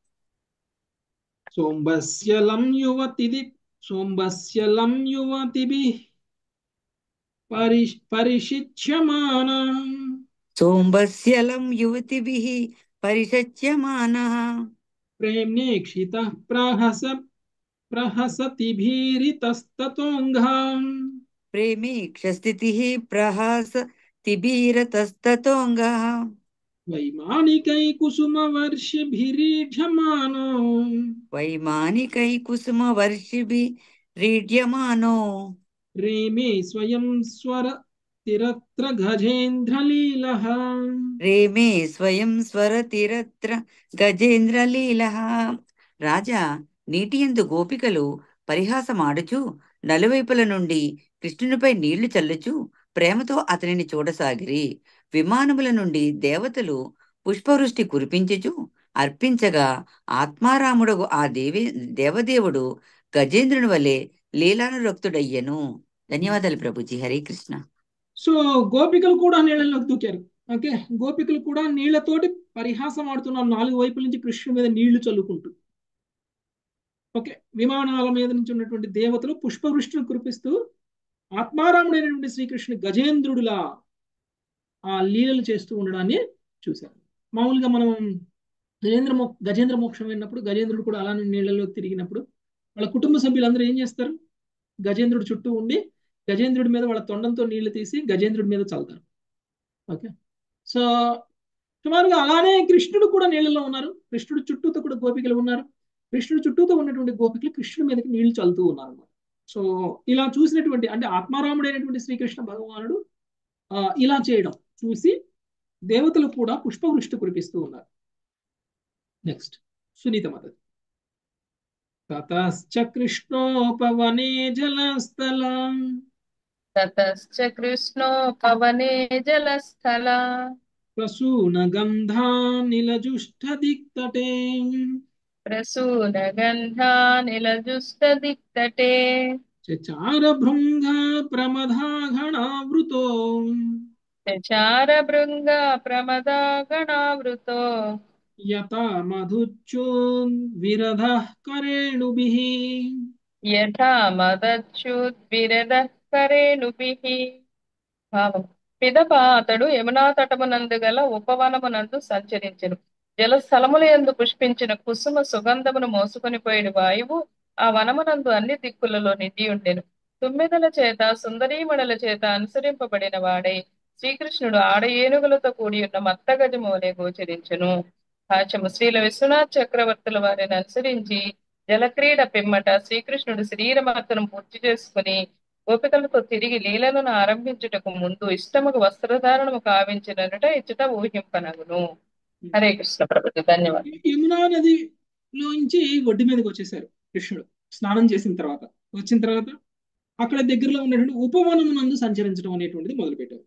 A: సోంబస్యలం యువతిది సోంబస్యలం యువతిభి పరి పరిశిచ్యమాన
H: సోంబస్యలం యువతిభిః పరిషచ్యమానः
A: ప్రేమ్నేక్షిత ప్రహస ప్రహసతిభీరితస్తతోంఘాం
H: ప్రేమీక్షస్థితిः ప్రహాసతిభిరతస్తతోంగः
A: వైమానికై కుసుమవర్షిభిరీఢ్యమానో
H: వైమానికై కుసుమవర్షిభిరీడ్యమానో
A: రేమే స్వయం స్వర తిరత్ర గజేంద్రలీలః
H: రేమే స్వయం స్వరతిరత్ర గజేంద్రలీలః రాజా నీటియందు గోపికలు పరిహాసమాడుచు నలువైపుల నుండి కృష్ణునిపై నీళ్లు చల్లుచు ప్రేమతో అతనిని చూడసాగిరి విమానముల నుండి దేవతలు పుష్పవృష్టి కురిపించుచు అర్పించగా ఆత్మారాముడు ఆ దేవి దేవదేవుడు గజేంద్రుని వలె లీలానురక్తుడయ్యను ధన్యవాదాలు ప్రభుజీ హరే కృష్ణ
A: సో గోపికలు కూడా నీళ్ళలోకి దూకారు ఓకే గోపికలు కూడా నీళ్లతోటి పరిహాసం ఆడుతున్నారు నాలుగు వైపుల నుంచి కృష్ణుడి మీద నీళ్లు చల్లుకుంటూ ఓకే విమానాల మీద నుంచి ఉన్నటువంటి దేవతలు పుష్పవృష్టిని కురిపిస్తూ ఆత్మారాముడైనటువంటి శ్రీకృష్ణుని గజేంద్రుడిలా ఆ లీలలు చేస్తూ ఉండడాన్ని చూశారు మామూలుగా మనం గజేంద్ర మో గజేంద్ర మోక్షం విన్నప్పుడు గజేంద్రుడు కూడా అలానే నీళ్ళలో తిరిగినప్పుడు వాళ్ళ కుటుంబ సభ్యులందరూ ఏం చేస్తారు గజేంద్రుడు చుట్టూ ఉండి గజేంద్రుడి మీద వాళ్ళ తొండంతో నీళ్లు తీసి గజేంద్రుడి మీద చల్లుతారు ఓకే సో సుమారుగా అలానే కృష్ణుడు కూడా నీళ్ళలో ఉన్నారు కృష్ణుడు చుట్టూతో కూడా గోపికలు ఉన్నారు కృష్ణుడు చుట్టూతో ఉన్నటువంటి గోపికలు కృష్ణుడి మీదకి నీళ్లు చల్లుతూ ఉన్నారు సో ఇలా చూసినటువంటి అంటే ఆత్మారాముడైనటువంటి శ్రీకృష్ణ భగవానుడు ఇలా చేయడం చూసి దేవతలు కూడా పుష్పవృష్టి కురిపిస్తూ ఉన్నారు నెక్స్ట్ సునీత మాత తతశ్చ కృష్ణోపవనే జలస్థలం
I: తతశ్చ కృష్ణోపవనే జలస్థల
A: ప్రసూన గంధానిలజుష్టదిక్తటే
I: ప్రసూన గంధా నిలజుష్ట దిక్తటే
A: చచార భృంగ ప్రమదాఘణావృతో
I: చచార భృంగ ప్రమదా గణావృతో
A: యథా మధుచ్చోన్ విరధ కరేణుభిః
I: యథా మదచ్యుద్విరద కరేణుభిః భావం పిదప అతడు యమునా తటమునందు గల ఉపవనమునందు సంచరించెను జలస్థలముల యందు పుష్పించిన కుసుమ సుగంధమును మోసుకొని పోయిన వాయువు ఆ వనమునందు అన్ని దిక్కులలో నిండి ఉండెను తుమ్మెదల చేత సుందరీమణుల చేత అనుసరింపబడిన వాడై శ్రీకృష్ణుడు ఆడ ఏనుగులతో కూడి ఉన్న మత్తగజము వలె గోచరించెను హాచము శ్రీల విశ్వనాథ్ చక్రవర్తుల వారిని అనుసరించి జలక్రీడ పిమ్మట శ్రీకృష్ణుడు శరీరమర్తనం పూర్తి చేసుకుని గోపికలతో తిరిగి లీలలను ఆరంభించుటకు ముందు ఇష్టముకు వస్త్రధారణము కావించినట ఇచ్చట ఊహింపనగును హరే కృష్ణ ప్రభుత్వ ధన్యవాదాలు
A: యమునా నదిలోంచి ఒడ్డు మీదకి వచ్చేసారు కృష్ణుడు స్నానం చేసిన తర్వాత వచ్చిన తర్వాత అక్కడ దగ్గరలో ఉన్నటువంటి ఉపవనమునందు సంచరించడం అనేటువంటిది మొదలుపెట్టారు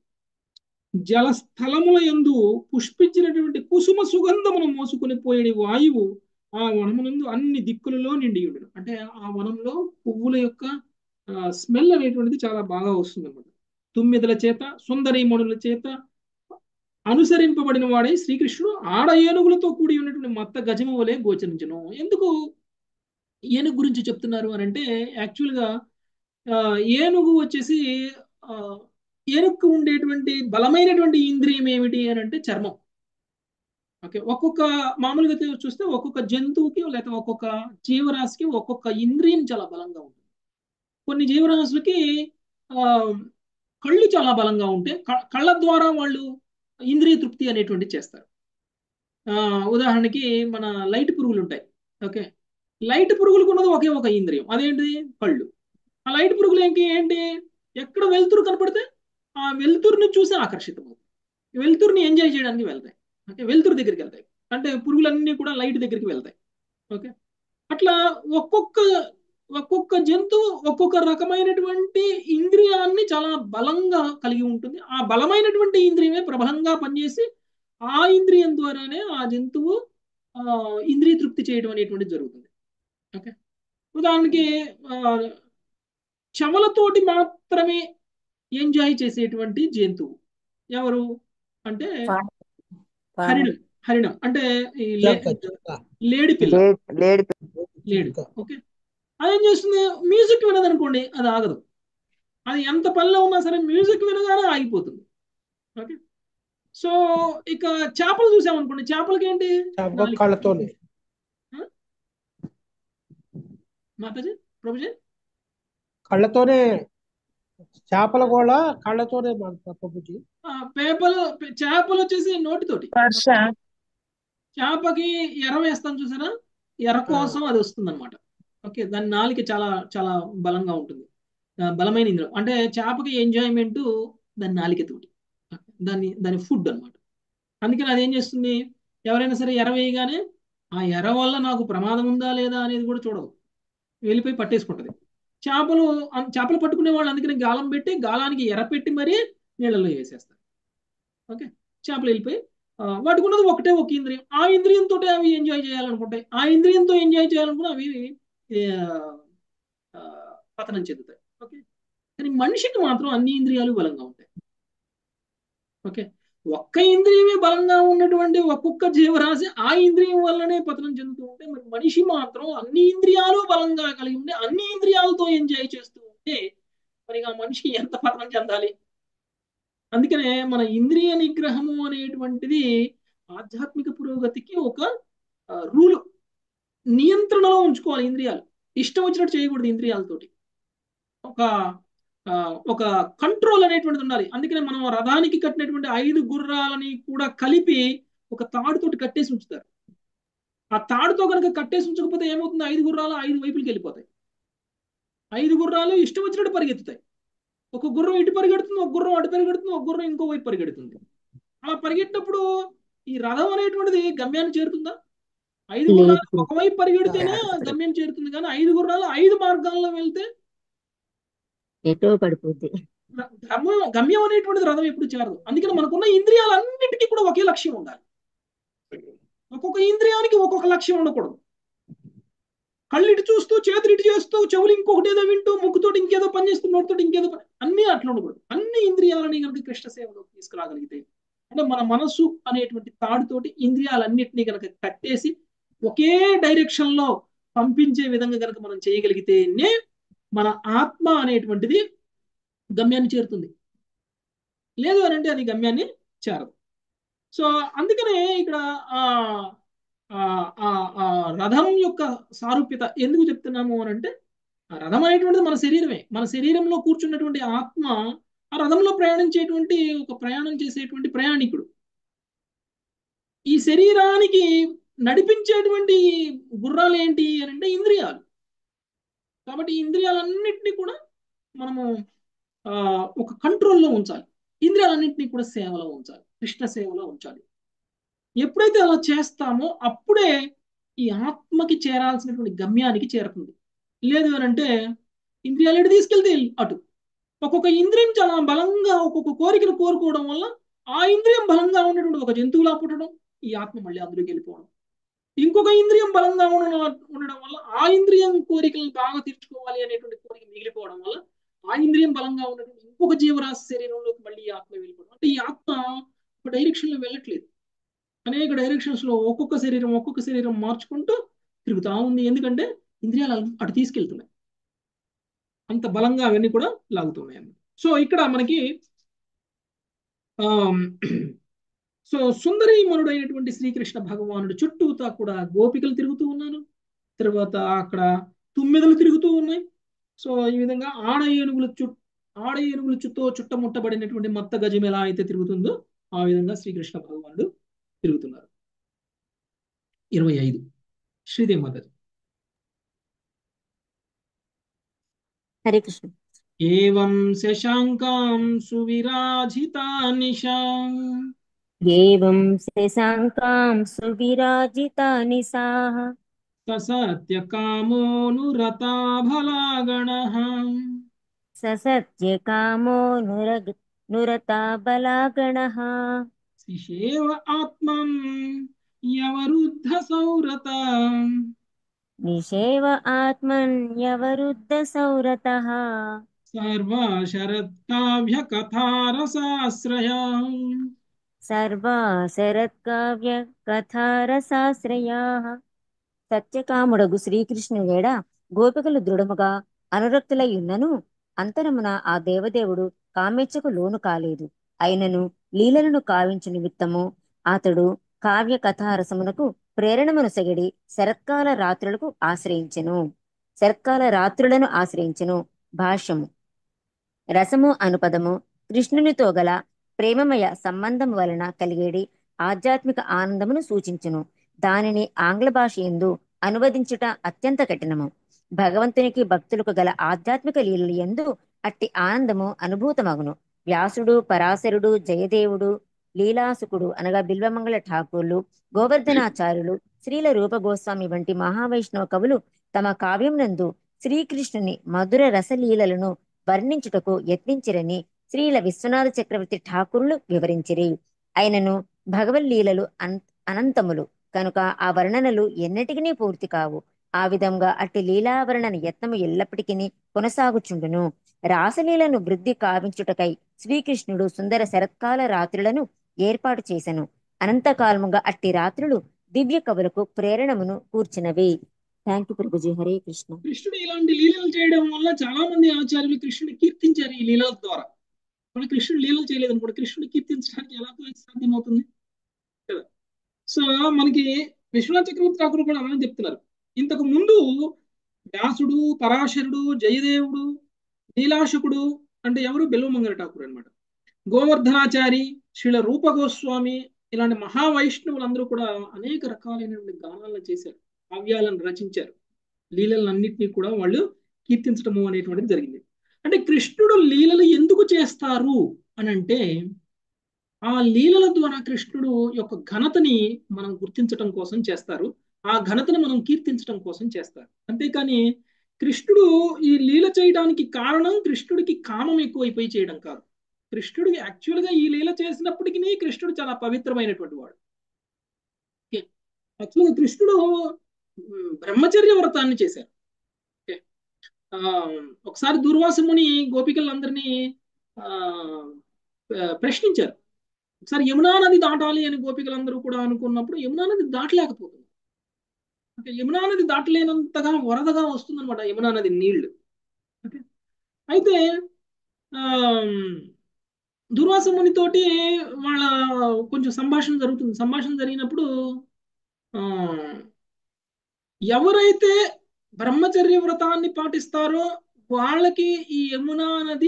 A: జలస్థలముల యందు పుష్పించినటువంటి కుసుమ సుగంధమును మోసుకొని పోయేది వాయువు ఆ వనమునందు అన్ని దిక్కులలో నిండి ఉండును అంటే ఆ వనంలో పువ్వుల యొక్క స్మెల్ అనేటువంటిది చాలా బాగా వస్తుంది అనమాట తుమ్మిదల చేత సుందరీమణుల చేత అనుసరింపబడిన వాడే శ్రీకృష్ణుడు ఆడ ఏనుగులతో కూడి ఉన్నటువంటి మత్త గజము వలె గోచరించను ఎందుకు ఏనుగు గురించి చెప్తున్నారు అని అంటే యాక్చువల్గా ఏనుగు వచ్చేసి ఆ, ఏనుగుకు ఉండేటువంటి బలమైనటువంటి ఇంద్రియం ఏమిటి అని అంటే చర్మం ఓకే ఒక్కొక్క మామూలుగా చూ- చూస్తే ఒక్కొక్క జంతువుకి లేకపోతే ఒక్కొక్క జీవరాశికి ఒక్కొక్క ఇంద్రియం చాలా బలంగా ఉంటుంది కొన్ని జీవరాశులకి ఆ, కళ్ళు చాలా బలంగా ఉంటాయి క- కళ్ళ ద్వారా వాళ్ళు ఇంద్రియ తృప్తి అనేటువంటి చేస్తారు ఆ, ఉదాహరణకి మన లైట్ పురుగులు ఉంటాయి ఓకే లైట్ పురుగులకు ఉన్నది ఒకే ఒక ఇంద్రియం అదేంటి కళ్ళు ఆ లైట్ పురుగులు ఏంటి ఏంటి ఎక్కడ వెలుతురు కనపడితే ఆ వెలుతురుని చూసి ఆకర్షితమవుతాయి వెలుతురుని ఎంజాయ్ చేయడానికి వెళ్తాయి ఓకే వెలుతురు దగ్గరికి వెళ్తాయి అంటే పురుగులన్నీ కూడా లైట్ దగ్గరికి వెళ్తాయి ఓకే అట్లా ఒక్కొక్క ఒక్కొక్క జంతువు ఒక్కొక్క రకమైనటువంటి ఇంద్రియాన్ని చాలా బలంగా కలిగి ఉంటుంది ఆ బలమైనటువంటి ఇంద్రియమే ప్రబలంగా పనిచేసి ఆ ఇంద్రియం ద్వారానే ఆ జంతువు ఆ, ఇంద్రియ తృప్తి చేయడం అనేటువంటిది జరుగుతుంది ఓకే ఉదాహరణకి ఆ, చెమలతోటి మాత్రమే ఎంజాయ్ చేసేటువంటి జంతువు ఎవరు అంటే హరిణం హరిణం అంటే ఈ లే-
B: జింక, జింక.
A: లేడి పిల్ల
G: లేడి లేడి
A: లేడి
B: జింక.
A: ఓకే అదేం చేస్తుంది మ్యూజిక్ వినదనుకోండి అది ఆగదు అది ఎంత పనిలో ఉన్నా సరే మ్యూజిక్ వినగానే ఆగిపోతుంది ఓకే సో ఇక చేపలు చూసామనుకోండి చేపలకి ఏంటి
B: చేప
A: నాలుక.
B: కళ్ళతోనే
A: మాతాజీ ప్రభుజీ
B: కళ్ళతోనే చేపలు కూడా కళ్ళతోనే మన ప్రభుజీ
A: ఆ, పేపలు చేపలు వచ్చేసి నోటితోటి
I: వర్ష
A: చేపకి ఎర వేస్తాం చూసారా ఎర కోసం అది వస్తుంది అనమాట ఓకే దాని నాలుక చాలా చాలా బలంగా ఉంటుంది ఆ, బలమైన ఇంద్రియం అంటే చేపకి ఎంజాయ్మెంట్ దాని నాలికతోటి దాని దాని ఫుడ్ అన్నమాట అందుకని అది ఏం చేస్తుంది ఎవరైనా సరే ఎర వేయగానే ఆ ఎర వల్ల నాకు ప్రమాదం ఉందా లేదా అనేది కూడా చూడదు వెళ్ళిపోయి పట్టేసుకుంటది చేపలు అం- చేపలు పట్టుకునే వాళ్ళు అందుకని గాలం పెట్టి గాలానికి ఎర పెట్టి మరీ నీళ్ళలో వేసేస్తారు ఓకే చేపలు వెళ్ళిపోయి ఆ, వాటికి ఉన్నది ఒకటే ఒక ఇంద్రియం ఆ ఇంద్రియంతో అవి ఎంజాయ్ చేయాలనుకుంటాయి ఆ ఇంద్రియంతో ఎంజాయ్ చేయాలనుకుని అవి ఆ, ఆ, పతనం చెందుతాయి ఓకే కానీ మనిషికి మాత్రం అన్ని ఇంద్రియాలు బలంగా ఉంటాయి ఓకే ఒక్క ఇంద్రియమే బలంగా ఉన్నటువంటి ఒక్కొక్క జీవరాశి ఆ ఇంద్రియం వల్లనే పతనం చెందుతూ ఉంటే మరి మనిషి మాత్రం అన్ని ఇంద్రియాలు బలంగా కలిగి ఉండి అన్ని ఇంద్రియాలతో ఎంజాయ్ చేస్తూ ఉంటే మరి ఆ మనిషి ఎంత పతనం చెందాలి అందుకనే మన ఇంద్రియ నిగ్రహము అనేటువంటిది ఆధ్యాత్మిక పురోగతికి ఒక రూలు నియంత్రణలో ఉంచుకోవాలి ఇంద్రియాలు ఇష్టం వచ్చినట్టు చేయకూడదు ఇంద్రియాలతోటి ఒక ఆ, ఒక కంట్రోల్ అనేటువంటిది ఉండాలి అందుకనే మనం రథానికి కట్టినటువంటి ఐదు గుర్రాలని కూడా కలిపి ఒక తాడుతోటి కట్టేసి ఉంచుతారు ఆ తాడుతో కనుక కట్టేసి ఉంచకపోతే ఏమవుతుంది ఐదు గుర్రాలు ఐదు వైపులకి వెళ్ళిపోతాయి ఐదు గుర్రాలు ఇష్టం వచ్చినట్టు పరిగెత్తుతాయి ఒక గుర్రం ఇటు పరిగెడుతుంది ఒక గుర్రం అటు పరిగెడుతుంది ఒక గుర్రం ఇంకో వైపు పరిగెడుతుంది అలా పరిగెట్టినప్పుడు ఈ రథం అనేటువంటిది గమ్యాన్ని చేరుతుందా ఐదు గుర్రాలు
D: లేదు.
A: ఒకవైపు పరిగెడితేనే గమ్యం చేరుతుంది కానీ ఐదు గుర్రాలు ఐదు మార్గాల్లో వెళ్తే
D: ఎటో పడిపోద్ది
A: గమ్యం గమ్యం అనేటువంటిది రథం ఎప్పుడు చేరదు అందుకని మనకున్న ఇంద్రియాలన్నిటికీ కూడా ఒకే లక్ష్యం ఉండాలి ఒక్కొక్క ఇంద్రియానికి ఒక్కొక్క లక్ష్యం ఉండకూడదు కళ్ళు ఇటు చూస్తూ చేతులు ఇటు చేస్తూ చెవులు ఇంకొకటి ఏదో వింటూ ముక్కుతోటి ఇంకేదో పని చేస్తూ నోటితోటి ఇంకేదో పని అన్నీ అట్లా ఉండకూడదు అన్ని ఇంద్రియాలని కనుక కృష్ణ సేవలోకి తీసుకురాగలిగితే అంటే మన మనసు అనేటువంటి తాడుతోటి ఇంద్రియాలన్నింటినీ కనుక కట్టేసి ఒకే డైరెక్షన్ లో పంపించే విధంగా కనుక మనం చేయగలిగితేనే మన ఆత్మ అనేటువంటిది గమ్యాన్ని చేరుతుంది లేదు అని అంటే అది గమ్యాన్ని చేరదు సో అందుకనే ఇక్కడ ఆ ఆ ఆ ఆ రథం యొక్క సారూప్యత ఎందుకు చెప్తున్నాము అని అంటే ఆ రథం అనేటువంటిది మన శరీరమే మన శరీరంలో కూర్చున్నటువంటి ఆత్మ ఆ రథంలో ప్రయాణించేటువంటి ఒక ప్రయాణం చేసేటువంటి ప్రయాణికుడు ఈ శరీరానికి నడిపించేటువంటి గుర్రాలు ఏంటి అని అంటే ఇంద్రియాలు కాబట్టి ఈ ఇంద్రియాలన్నింటినీ కూడా మనము ఆ, ఒక కంట్రోల్లో ఉంచాలి ఇంద్రియాలన్నింటినీ కూడా సేవలో ఉంచాలి కృష్ణ సేవలో ఉంచాలి ఎప్పుడైతే అలా చేస్తామో అప్పుడే ఈ ఆత్మకి చేరాల్సినటువంటి గమ్యానికి చేరుతుంది లేదు అని అంటే ఇంద్రియాలు ఎటు తీసుకెళ్తే అటు ఒక్కొక్క ఇంద్రియం చాలా బలంగా ఒక్కొక్క కోరికను కోరుకోవడం వల్ల ఆ ఇంద్రియం బలంగా ఉన్నటువంటి ఒక జంతువులా పుట్టడం ఈ ఆత్మ మళ్ళీ అందులోకి వెళ్ళిపోవడం ఇంకొక ఇంద్రియం బలంగా ఉండడం ఉండడం వల్ల ఆ ఇంద్రియం కోరికలను బాగా తీర్చుకోవాలి అనేటువంటి కోరిక మిగిలిపోవడం వల్ల ఆ ఇంద్రియం బలంగా ఉండడం ఇంకొక జీవరాశి శరీరంలోకి మళ్ళీ ఈ ఆత్మ వెళ్ళిపోవడం అంటే ఈ ఆత్మ ఒక డైరెక్షన్ లో వెళ్ళట్లేదు అనేక డైరెక్షన్స్ లో ఒక్కొక్క శరీరం ఒక్కొక్క శరీరం మార్చుకుంటూ తిరుగుతా ఉంది ఎందుకంటే ఇంద్రియాలు అటు తీసుకెళ్తున్నాయి అంత బలంగా అవన్నీ కూడా లాగుతున్నాయి అన్నమాట సో ఇక్కడ మనకి సో సుందరీమణుడైనటువంటి శ్రీకృష్ణ భగవానుడు చుట్టూతా కూడా గోపికలు తిరుగుతూ ఉన్నారు తర్వాత అక్కడ తుమ్మెదలు తిరుగుతూ ఉన్నాయి సో ఈ విధంగా ఆడ ఏనుగుల చుట్టూ ఆడ ఏనుగుల చుట్టూ చుట్టముట్టబడినటువంటి మత్త గజం ఎలా అయితే తిరుగుతుందో ఆ విధంగా శ్రీకృష్ణ భగవానుడు తిరుగుతున్నారు ఇరవై ఐదు శ్రీదేవి మాతాజీ
D: హరే కృష్ణ
A: ఏవం శశాంకాం సువిరాజితా నిశాం
D: ఏవం శశాంకాం సువిరాజితా నిశాః
A: ససత్యకామోనురతా బలాగణః
D: ససత్యకామో నురగ నురతా బలాగణః
A: శిశేవ ఆత్మన్ యవరుద్ధ సౌరత
D: నిషేవ ఆత్మన్యవరుద్ధ సౌరతః
A: సర్వా శరత్కావ్య కథారసాశ్రయ
D: సర్వా శరత్కావ్య కథారసాశ్రయాః సత్యకాముడగు శ్రీకృష్ణుడేడ గోపికలు దృఢముగా అనురక్తులై ఉన్నను అంతరమున ఆ దేవదేవుడు కామేచ్ఛకు లోను కాలేదు అయినను లీలలను కావించు నిమిత్తము అతడు కావ్య కథారసమునకు ప్రేరణమును సగిడి శరత్కాల రాత్రులకు ఆశ్రయించెను శరత్కాల రాత్రులను ఆశ్రయించెను భాష్యము రసము అనుపదము కృష్ణునితో గల ప్రేమమయ సంబంధం వలన కలిగేడి ఆధ్యాత్మిక ఆనందమును సూచించును దానిని ఆంగ్ల భాష ఎందు అనువదించుట అత్యంత కఠినము భగవంతునికి భక్తులకు గల ఆధ్యాత్మిక లీలలు ఎందు అట్టి ఆనందము అనుభూతమగును వ్యాసుడు పరాశరుడు జయదేవుడు లీలాసుకుడు అనగా బిల్వమంగళ ఠాకూర్లు గోవర్ధనాచార్యులు శ్రీల రూప గోస్వామి వంటి మహావైష్ణవ కవులు తమ కావ్యం నందు శ్రీకృష్ణుని మధుర రసలీలలను వర్ణించుటకు యత్నించిరని శ్రీల విశ్వనాథ చక్రవర్తి ఠాకూర్లు వివరించిరి అయినను భగవల్లీలలు అన్ అనంతములు కనుక ఆ వర్ణనలు ఎన్నటికీ పూర్తి కావు ఆ విధంగా అట్టి లీలావరణన యత్నము ఎల్లప్పటికీ కొనసాగుచుండును రాసలీలను వృద్ధి కావించుటకై శ్రీకృష్ణుడు సుందర శరత్కాల రాత్రులను ఏర్పాటు చేసెను అనంతకాలముగా అట్టి రాత్రులు దివ్య కవులకు ప్రేరణమును కూర్చున్నవి థ్యాంక్ యూ ప్రభుజీ హరే కృష్ణ
A: కృష్ణుడు ఇలాంటి లీలలు చేయడం వల్ల చాలా మంది ఆచార్యులు కృష్ణుని కీర్తించారు ఈ లీలల ద్వారా మన కృష్ణుడు లీలలు చేయలేదు అనుకోండి కృష్ణుని కీర్తించడానికి ఎలా సాధ్యమవుతుంది కదా సో మనకి విశ్వనాథ చక్రవర్తి ఠాకూర్ కూడా అలానే చెప్తున్నారు ఇంతకు ముందు వ్యాసుడు పరాశరుడు జయదేవుడు నీలాశకుడు అంటే ఎవరు బెల్వమంగళ ఠాకూర్ అనమాట గోవర్ధనాచారి శ్రీల రూప గోస్వామి ఇలాంటి మహావైష్ణవులందరూ కూడా అనేక రకాలైనటువంటి గానాలను చేశారు కావ్యాలను రచించారు లీలలన్నింటినీ కూడా వాళ్ళు కీర్తించడము అనేటువంటిది జరిగింది అంటే కృష్ణుడు లీలలు ఎందుకు చేస్తారు అని అంటే ఆ లీలల ద్వారా కృష్ణుడు యొక్క ఘనతని మనం గుర్తించడం కోసం చేస్తారు ఆ ఘనతను మనం కీర్తించడం కోసం చేస్తారు అంతేకాని కృష్ణుడు ఈ లీల చేయడానికి కారణం కృష్ణుడికి కామం ఎక్కువైపోయి చేయడం కాదు కృష్ణుడికి యాక్చువల్గా ఈ లీల చేసినప్పటికీ కృష్ణుడు చాలా పవిత్రమైనటువంటి వాడు యాక్చువల్గా కృష్ణుడు బ్రహ్మచర్య వ్రతాన్ని చేశారు ఒకసారి దుర్వాస ముని గోపికలందరినీ ప్రశ్నించారు ఒకసారి యమునా నది దాటాలి అని గోపికలందరూ కూడా అనుకున్నప్పుడు యమునా నది దాటలేకపోతుంది అంటే యమునా నది దాటలేనంతగా వరదగా వస్తుందన్నమాట యమునా నది నీళ్లు అయితే దుర్వాస మునితోటి వాళ్ళ కొంచెం సంభాషణ జరుగుతుంది సంభాషణ జరిగినప్పుడు ఎవరైతే బ్రహ్మచర్య వ్రతాన్ని పాటిస్తారో వాళ్ళకి ఈ యమునా నది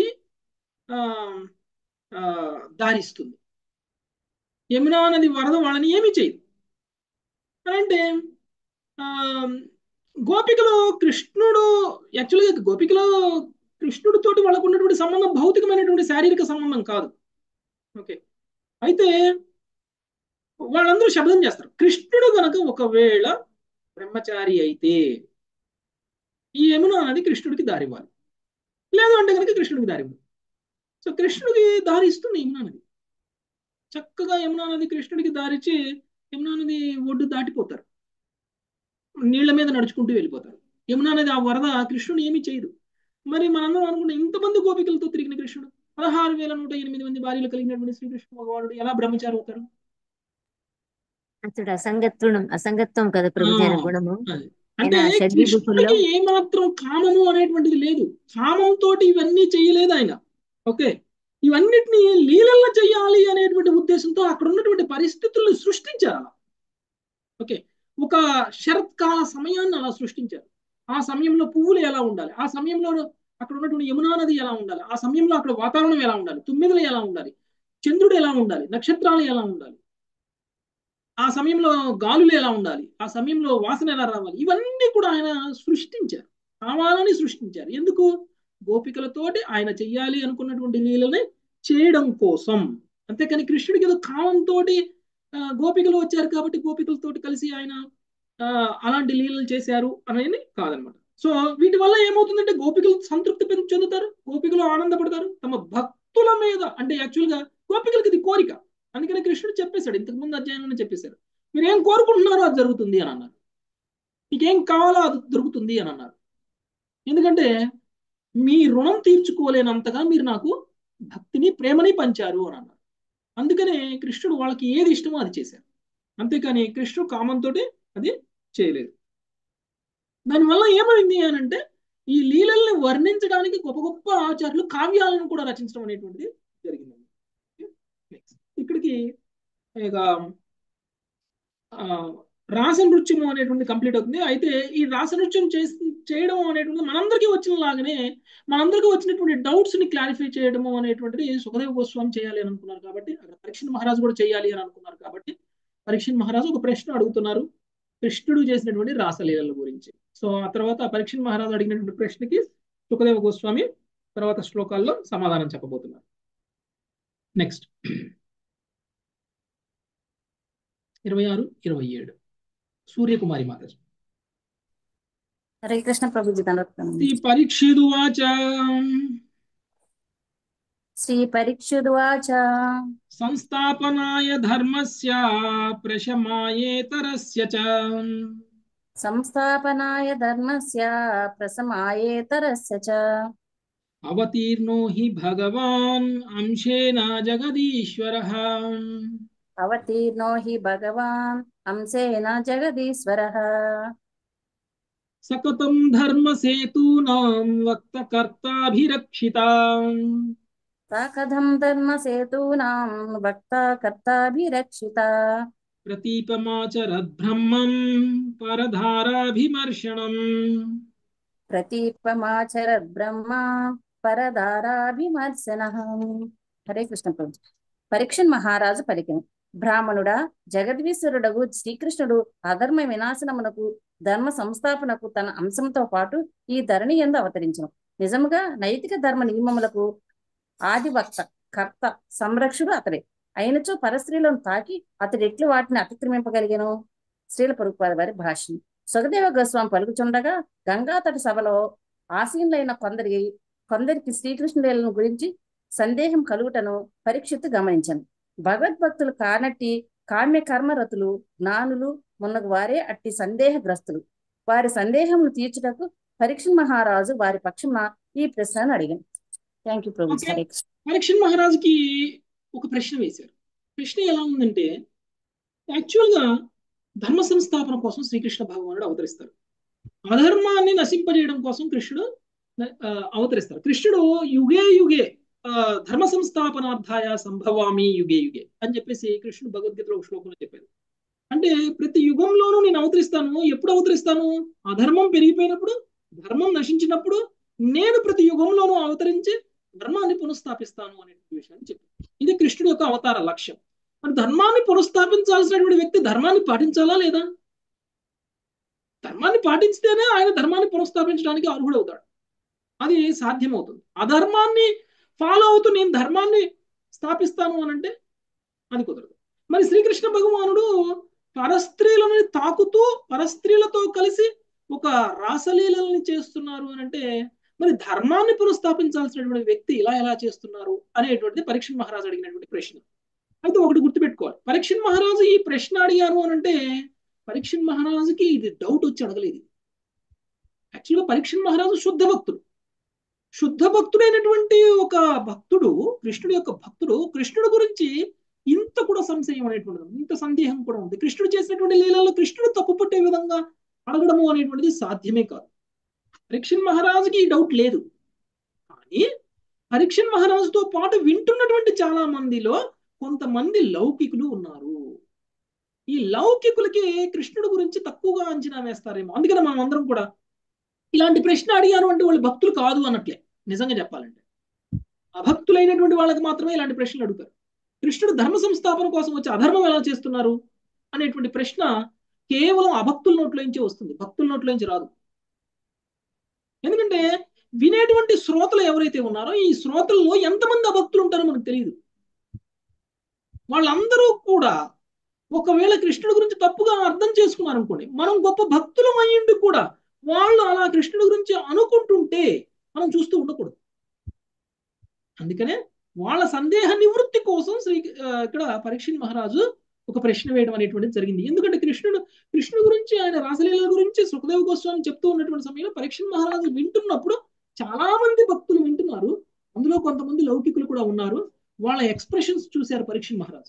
A: దారిస్తుంది యమునా నది వరద వాళ్ళని ఏమి చేయదు అంటే గోపికలు కృష్ణుడు యాక్చువల్గా గోపికలు కృష్ణుడితోటి వాళ్ళకు ఉన్నటువంటి సంబంధం భౌతికమైనటువంటి శారీరక సంబంధం కాదు ఓకే అయితే వాళ్ళందరూ శబ్దం చేస్తారు కృష్ణుడు గనక ఒకవేళ బ్రహ్మచారి అయితే ఈ యమున నది కృష్ణుడికి దారి ఇవ్వాలి లేదు అంటే కనుక కృష్ణుడికి దారి ఇవ్వాలి సో కృష్ణుడికి దారి ఇస్తుంది యమునా నది చక్కగా యమునా నది కృష్ణుడికి దారిచ్చి యమునా నది ఒడ్డు దాటిపోతారు నీళ్ల మీద నడుచుకుంటూ వెళ్ళిపోతారు యమున అనేది ఆ వరద కృష్ణుని ఏమీ చేయదు మరి మనందరం అనుకున్న ఇంతమంది గోపికలతో తిరిగిన కృష్ణుడు పదహారు వేల నూట ఎనిమిది మంది భార్యలు కలిగినటువంటి శ్రీకృష్ణ భగవానుడు ఎలా బ్రహ్మచారి అవుతారు
D: అతడు అసంగత్వం అసంగత్వం కదా ప్రభుజీ ఆయన గుణము
A: అది. అంటే
D: ఆయన షడ్విభూతుల్లో
A: కృష్ణుడికి ఏమాత్రం కామము అనేటువంటిది లేదు కామంతో ఇవన్నీ చేయలేదు ఆయన ఓకే ఇవన్నిటిని లీలల్లో చేయాలి అనేటువంటి ఉద్దేశంతో అక్కడ ఉన్నటువంటి పరిస్థితులను సృష్టించారు అలా ఓకే ఒక శరత్కాల సమయాన్ని అలా సృష్టించారు ఆ సమయంలో పువ్వులు ఎలా ఉండాలి ఆ సమయంలో అక్కడ ఉన్నటువంటి యమునా నది ఎలా ఉండాలి ఆ సమయంలో అక్కడ వాతావరణం ఎలా ఉండాలి తుమ్మిదలు ఎలా ఉండాలి చంద్రుడు ఎలా ఉండాలి నక్షత్రాలు ఎలా ఉండాలి ఆ సమయంలో గాలులు ఎలా ఉండాలి ఆ సమయంలో వాసన ఎలా రావాలి ఇవన్నీ కూడా ఆయన సృష్టించారు కావాలని సృష్టించారు ఎందుకు గోపికలతోటి ఆయన చెయ్యాలి అనుకున్నటువంటి లీలని చేయడం కోసం అంతేకాని కృష్ణుడికి ఏదో కామంతో గోపికలు వచ్చారు కాబట్టి గోపికలతోటి కలిసి ఆయన ఆ, అలాంటి లీలలు చేశారు అనేది కాదనమాట సో వీటి వల్ల ఏమవుతుందంటే గోపికలు సంతృప్తి పెం- చెందుతారు గోపికలు ఆనందపడతారు తమ భక్తుల మీద అంటే యాక్చువల్ గా గోపికలకి ఇది కోరిక అందుకని కృష్ణుడు చెప్పేశాడు ఇంతకు ముందు అధ్యాయంలోనే చెప్పేశారు మీరు ఏం కోరుకుంటున్నారో అది జరుగుతుంది అని అన్నారు మీకేం కావాలో అది దొరుకుతుంది అని అన్నారు ఎందుకంటే మీ రుణం తీర్చుకోలేనంతగా మీరు నాకు భక్తిని ప్రేమని పంచారు అని అన్నారు అందుకనే కృష్ణుడు వాళ్ళకి ఏది ఇష్టమో అది చేశారు అంతేకాని కృష్ణుడు కామంతో అది చేయలేదు దానివల్ల ఏమైంది అని అంటే ఈ లీలల్ని వర్ణించడానికి గొప్ప గొప్ప ఆచార్యులు కావ్యాలను కూడా రచించడం అనేటువంటిది జరిగిందండి Next. ఇక్కడికి ఇక ఆ, రాస నృత్యము అనేటువంటి కంప్లీట్ అవుతుంది అయితే ఈ రాస నృత్యం చేసి చేయడం అనేటువంటి మనందరికీ వచ్చిన లాగానే మనందరికీ వచ్చినటువంటి డౌట్స్ ని క్లారిఫై చేయడము అనేటువంటిది సుఖదేవ గోస్వామి చేయాలి అని అనుకున్నారు కాబట్టి అక్కడ పరీక్షణ్ మహారాజు కూడా చేయాలి అని అనుకున్నారు కాబట్టి పరీక్షణ్ మహారాజు ఒక ప్రశ్న అడుగుతున్నారు కృష్ణుడు చేసినటువంటి రాసలీలల గురించి సో ఆ తర్వాత పరీక్షణ్ మహారాజు అడిగినటువంటి ప్రశ్నకి సుఖదేవ గోస్వామి తర్వాత శ్లోకాల్లో సమాధానం చెప్పబోతున్నారు నెక్స్ట్ ఇరవై ఆరు ఇరవై ఏడు సూర్యకుమారి మాతాజీ
J: హరే కృష్ణ ప్రభుజీ దండోత్పన్నం
A: శ్రీ పరీక్షిదువాచ
J: శ్రీ పరీక్షుదువాచ
A: సంస్థాపనాయ ధర్మస్య ప్రశమాయేతరస్య చ
J: సంస్థాపనాయ ధర్మస్య ప్రసమాయేతరస్య చ
A: అవతీర్ణో హి భగవాన్ అంశేన జగదీశ్వరః
J: అవతీర్ణో హి భగవాన్ అంశేన జగదీశ్వరః
A: సకతం ధర్మసేతూనాం వక్తకర్తాభిరక్షితాం
J: సకథం ధర్మసేతూనాం వక్త కర్తాభిరక్షిత
A: ప్రతీపమాచరద్బ్రహ్మం పరధారాభిమర్శనం
J: ప్రతీపమాచర బ్రహ్మ పరదారాభిమర్శన హరే కృష్ణ ప్రభు పరీక్షన్ మహారాజు పలికిన బ్రాహ్మణుడా జగద్వీశ్వరుడగు శ్రీకృష్ణుడు అధర్మ వినాశనమునకు ధర్మ సంస్థాపనకు తన అంశంతో పాటు ఈ ధరణి ఎందు అవతరించను నిజముగా నైతిక ధర్మ నియమములకు ఆదివక్త కర్త సంరక్షుడు అతడే అయినచో పరస్త్రీలను తాకి అతడు ఎట్లు వాటిని అతిక్రమింపగలిగను స్త్రీల పొరుగు వారి భాష్యం సుఖదేవ గోస్వామి పలుకుచుండగా గంగా తట సభలో ఆసీనులైన కొందరి కొందరికి శ్రీకృష్ణుల గురించి సందేహం కలుగుటను పరీక్షిత్తు గమనించాను భగవద్భక్తులు కానట్టి కామ్య కర్మరతులు జ్ఞానులు మున్నగు వారే అట్టి సందేహగ్రస్తులు వారి సందేహమును తీర్చుటకు పరీక్ష మహారాజు వారి పక్షమున ఈ ప్రశ్నను అడిగాను thank you Prabhu
A: okay
J: Hare Krishna.
A: పరీక్షణ్ మహారాజుకి ఒక ప్రశ్న వేశారు ప్రశ్న ఎలా ఉందంటే యాక్చువల్ గా ధర్మ సంస్థాపన కోసం శ్రీకృష్ణ భగవానుడు అవతరిస్తారు అధర్మాన్ని నశింపజేయడం కోసం కృష్ణుడు ఆ, అవతరిస్తారు కృష్ణుడు యుగే యుగే ఆ, ధర్మ సంస్థాపనార్థాయ సంభవామి యుగే యుగే అని చెప్పేసి కృష్ణుడు భగవద్గీతలో ఒక శ్లోకంలో చెప్పారు అంటే ప్రతి యుగంలోనూ నేను అవతరిస్తాను ఎప్పుడు అవతరిస్తాను అధర్మం పెరిగిపోయినప్పుడు ధర్మం నశించినప్పుడు నేను ప్రతి యుగంలోనూ అవతరించి ధర్మాన్ని పునఃస్థాపిస్తాను అనే విషయాన్ని చెప్పారు ఇది కృష్ణుడి యొక్క అవతార లక్ష్యం మరి ధర్మాన్ని పునఃస్థాపించాల్సినటువంటి వ్యక్తి ధర్మాన్ని పాటించాలా లేదా ధర్మాన్ని పాటించితేనే ఆయన ధర్మాన్ని పునఃస్థాపించడానికి అర్హుడవుతాడు అది సాధ్యమవుతుంది అధర్మాన్ని ఫాలో అవుతూ నేను ధర్మాన్ని స్థాపిస్తాను అని అంటే అది కుదరదు మరి శ్రీకృష్ణ భగవానుడు పరస్త్రీలను తాకుతూ పరస్త్రీలతో కలిసి ఒక రాసలీలని చేస్తున్నారు అని అంటే మరి ధర్మాన్ని పునఃస్థాపించాల్సినటువంటి వ్యక్తి ఇలా ఎలా చేస్తున్నారు అనేటువంటిది పరీక్ష మహారాజు అడిగినటువంటి ప్రశ్న అయితే ఒకటి గుర్తుపెట్టుకోవాలి పరీక్ష మహారాజు ఈ ప్రశ్న అడిగారు అని అంటే పరీక్షణ్ మహారాజుకి ఇది డౌట్ వచ్చి అడగలేదు యాక్చువల్గా పరీక్షణ్ మహారాజు శుద్ధ భక్తుడు శుద్ధ భక్తుడైనటువంటి ఒక భక్తుడు కృష్ణుడి యొక్క భక్తుడు కృష్ణుడి గురించి ఇంత కూడా సంశయం అనేటువంటిది ఇంత సందేహం కూడా ఉంది కృష్ణుడు చేసినటువంటి లీలలో కృష్ణుడు తప్పు పట్టే విధంగా అడగడము అనేటువంటిది సాధ్యమే కాదు పరీక్షణ్ మహారాజుకి ఈ డౌట్ లేదు కానీ పరీక్షణ్ మహారాజుతో పాటు వింటున్నటువంటి చాలా మందిలో కొంతమంది లౌకికులు ఉన్నారు ఈ లౌకికులకి కృష్ణుడి గురించి తక్కువగా అంచనా వేస్తారేమో అందుకని మనం అందరం కూడా ఇలాంటి ప్రశ్న అడిగారు అంటే వాళ్ళు భక్తులు కాదు అన్నట్లే నిజంగా చెప్పాలంటే అభక్తులైనటువంటి వాళ్ళకి మాత్రమే ఇలాంటి ప్రశ్నలు అడుగుతారు కృష్ణుడు ధర్మ సంస్థాపన కోసం వచ్చి అధర్మం ఎలా చేస్తున్నారు అనేటువంటి ప్రశ్న కేవలం అభక్తుల నోట్లోంచి వస్తుంది భక్తుల నోట్లోంచి రాదు ఎందుకంటే వినేటువంటి శ్రోతలు ఎవరైతే ఉన్నారో ఈ శ్రోతల్లో ఎంతమంది అభక్తులు ఉంటారో మనకు తెలియదు వాళ్ళందరూ కూడా ఒకవేళ కృష్ణుడి గురించి తప్పుగా అర్థం చేసుకున్నారు అనుకోండి మనం గొప్ప భక్తులం అయ్యిండి కూడా వాళ్ళు అలా కృష్ణుడి గురించి అనుకుంటుంటే మనం చూస్తూ ఉండకూడదు అందుకనే వాళ్ళ సందేహ నివృత్తి కోసం శ్రీ ఇక్కడ పరీక్షణ్ మహారాజు ఒక ప్రశ్న వేయడం అనేటువంటిది జరిగింది ఎందుకంటే కృష్ణుడు కృష్ణుడి గురించి ఆయన రాసలీల గురించి సుఖదేవ గోస్వామి చెప్తూ ఉన్నటువంటి సమయంలో పరీక్షణ్ మహారాజు వింటున్నప్పుడు చాలా మంది భక్తులు వింటున్నారు అందులో కొంతమంది లౌకికులు కూడా ఉన్నారు వాళ్ళ ఎక్స్ప్రెషన్స్ చూశారు పరీక్షణ్ మహారాజు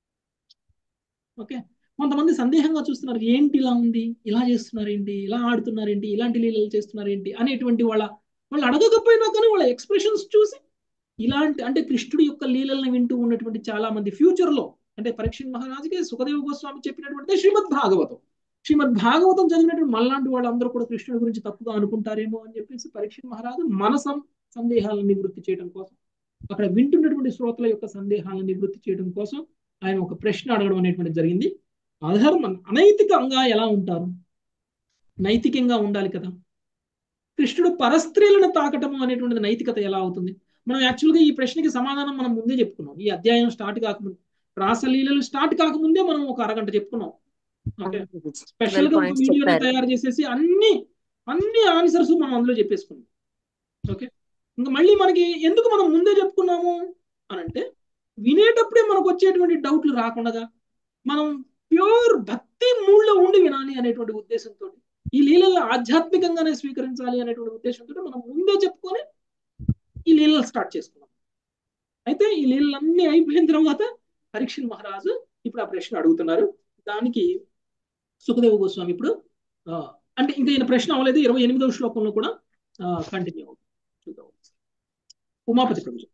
A: ఓకే కొంతమంది సందేహంగా చూస్తున్నారు ఏంటి ఇలా ఉంది ఇలా చేస్తున్నారు ఏంటి ఇలా ఆడుతున్నారు ఏంటి ఇలాంటి లీలలు చేస్తున్నారు ఏంటి అనేటువంటి వాళ్ళ వాళ్ళు అడగకపోయినా కానీ వాళ్ళ ఎక్స్ప్రెషన్స్ చూసి ఇలాంటి అంటే కృష్ణుడి యొక్క లీలల్ని వింటూ ఉన్నటువంటి చాలా మంది ఫ్యూచర్ లో అంటే పరీక్షణ్ మహారాజుకి సుఖదేవ గోస్వామి చెప్పినటువంటి శ్రీమద్ భాగవతం శ్రీమద్ భాగవతం చదివినటువంటి మళ్ళాంటి వాళ్ళందరూ కూడా కృష్ణుడి గురించి తప్పుగా అనుకుంటారేమో అని చెప్పేసి పరీక్షణ్ మహారాజు మన సందేహాలను నివృత్తి చేయడం కోసం అక్కడ వింటున్నటువంటి శ్రోతల యొక్క సందేహాలను నివృత్తి చేయడం కోసం ఆయన ఒక ప్రశ్న అడగడం అనేటువంటి జరిగింది అధర్మం అనైతికంగా ఎలా ఉంటారు నైతికంగా ఉండాలి కదా కృష్ణుడు పరస్త్రీలను తాకటము అనేటువంటిది నైతికత ఎలా అవుతుంది మనం యాక్చువల్గా ఈ ప్రశ్నకి సమాధానం మనం ముందే చెప్పుకున్నాం ఈ అధ్యాయం స్టార్ట్ కాకముందు రాసలీలలు స్టార్ట్ కాకముందే మనం ఒక అరగంట చెప్పుకున్నాం ఓకే స్పెషల్ గా ఒక వీడియోని తయారు చేసేసి అన్ని అన్ని ఆన్సర్స్ మనం అందులో చెప్పేసుకున్నాం ఓకే ఇంకా మళ్ళీ మనకి ఎందుకు మనం ముందే చెప్పుకున్నాము అని అంటే వినేటప్పుడే మనకు వచ్చేటువంటి డౌట్లు రాకుండా మనం ప్యూర్ భక్తి మూడ్లో ఉండి వినాలి అనేటువంటి ఉద్దేశంతో ఈ లీలలు ఆధ్యాత్మికంగానే స్వీకరించాలి అనేటువంటి ఉద్దేశంతో మనం ముందే చెప్పుకొని ఈ లీలలు స్టార్ట్ చేసుకున్నాం అయితే ఈ లీలలన్నీ అయిపోయిన తర్వాత పరీక్షణ్ మహారాజు ఇప్పుడు ఆ ప్రశ్న అడుగుతున్నారు దానికి సుఖదేవ గోస్వామి ఇప్పుడు అంటే ఇంకా ఈయన ప్రశ్న అవ్వలేదు ఇరవై ఎనిమిదవ శ్లోకంలో కూడా కంటిన్యూ అవుతుంది చూద్దాం ఉమాపతి ప్రభు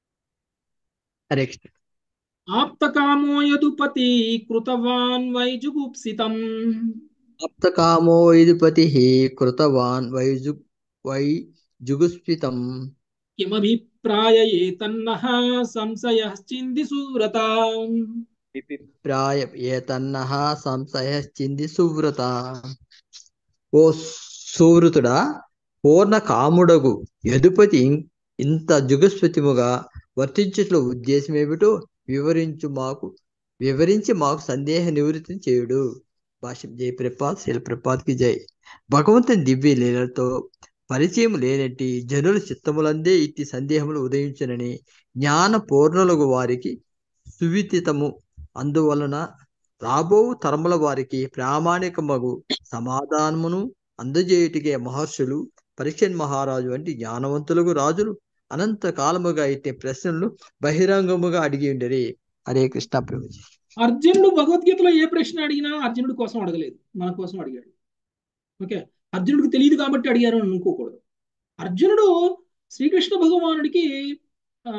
K: హరే కృష్ణ
A: ఆప్తకామో యదుపతి కృతవాన్ వైజుగుప్సితం
K: ఆప్తకామో యదుపతి కృతవాన్ వైజు వై జుగుస్పితం
A: కిమభిప్రాయ ఏతన్నః సంశయశ్చింది సూరత
K: అభిప్రాయ ఏతన్నః సంశయశ్చింది సువ్రత ఓ సువృతుడా పూర్ణ కాముడగు యదుపతి ఇంత జుగస్పతిముగా వర్తించుట్లో ఉద్దేశం ఏమిటో వివరించు మాకు వివరించి మాకు సందేహ నివృత్తి చేయుడు భాష్యం జై ప్రపాత్ శిల ప్రపాత్కి జై భగవంతుని దివ్య లీలతో పరిచయం లేనట్టి జనుల చిత్తములందే ఇట్టి సందేహములు ఉదయించునని జ్ఞాన పూర్ణులకు వారికి సువిదితము అందువలన రాబో తరముల వారికి ప్రామాణికమగు సమాధానమును అందజేయుటికే మహర్షులు పరీక్షన్ మహారాజు వంటి జ్ఞానవంతులకు రాజులు అనంత కాలముగా ఇట్టే ప్రశ్నలు బహిరంగముగా అడిగి ఉండరి హరే కృష్ణ ప్రభుజీ
A: అర్జునుడు భగవద్గీతలో ఏ ప్రశ్న అడిగినా అర్జునుడి కోసం అడగలేదు మన కోసం అడిగాడు ఓకే అర్జునుడికి తెలియదు కాబట్టి అడిగారు అని అనుకోకూడదు అర్జునుడు శ్రీకృష్ణ భగవానుడికి ఆ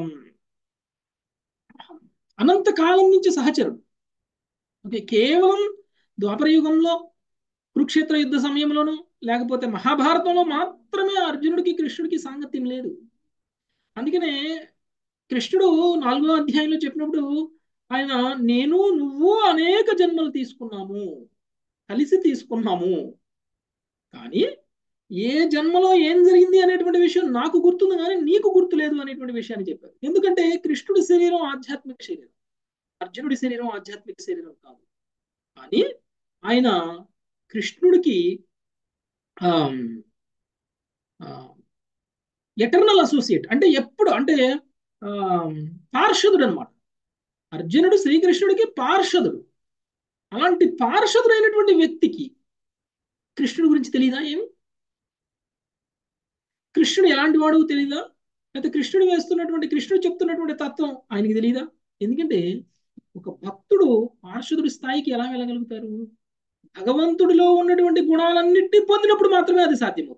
A: అనంత కాలం నుంచి సహచరుడు ఓకే కేవలం ద్వాపర యుగంలో కురుక్షేత్ర యుద్ధ సమయంలోనూ లేకపోతే మహాభారతంలో మాత్రమే అర్జునుడికి కృష్ణుడికి సాంగత్యం లేదు అందుకనే కృష్ణుడు నాలుగో అధ్యాయంలో చెప్పినప్పుడు ఆయన నేను నువ్వు అనేక జన్మలు తీసుకున్నాము కలిసి తీసుకున్నాము కానీ ఏ జన్మలో ఏం జరిగింది అనేటువంటి విషయం నాకు గుర్తుంది కానీ నీకు గుర్తు లేదు అనేటువంటి విషయాన్ని చెప్పారు ఎందుకంటే కృష్ణుడి శరీరం ఆధ్యాత్మిక శరీరం అర్జునుడి శరీరం ఆధ్యాత్మిక శరీరం కాదు కానీ ఆయన కృష్ణుడికి ఎటర్నల్ అసోసియేట్ అంటే ఎప్పుడు అంటే పార్షదుడు అనమాట అర్జునుడు శ్రీకృష్ణుడికి పార్షదుడు అలాంటి పార్షదుడైనటువంటి వ్యక్తికి కృష్ణుడి గురించి తెలియదా ఏమి కృష్ణుడు ఎలాంటి వాడు తెలియదా లేకపోతే కృష్ణుడు వేస్తున్నటువంటి కృష్ణుడు చెప్తున్నటువంటి తత్వం ఆయనకి తెలియదా ఎందుకంటే ఒక భక్తుడు పార్షదుడి స్థాయికి ఎలా వెళ్ళగలుగుతారు భగవంతుడిలో ఉన్నటువంటి గుణాలన్నింటినీ పొందినప్పుడు మాత్రమే అది సాధ్యమవుతుంది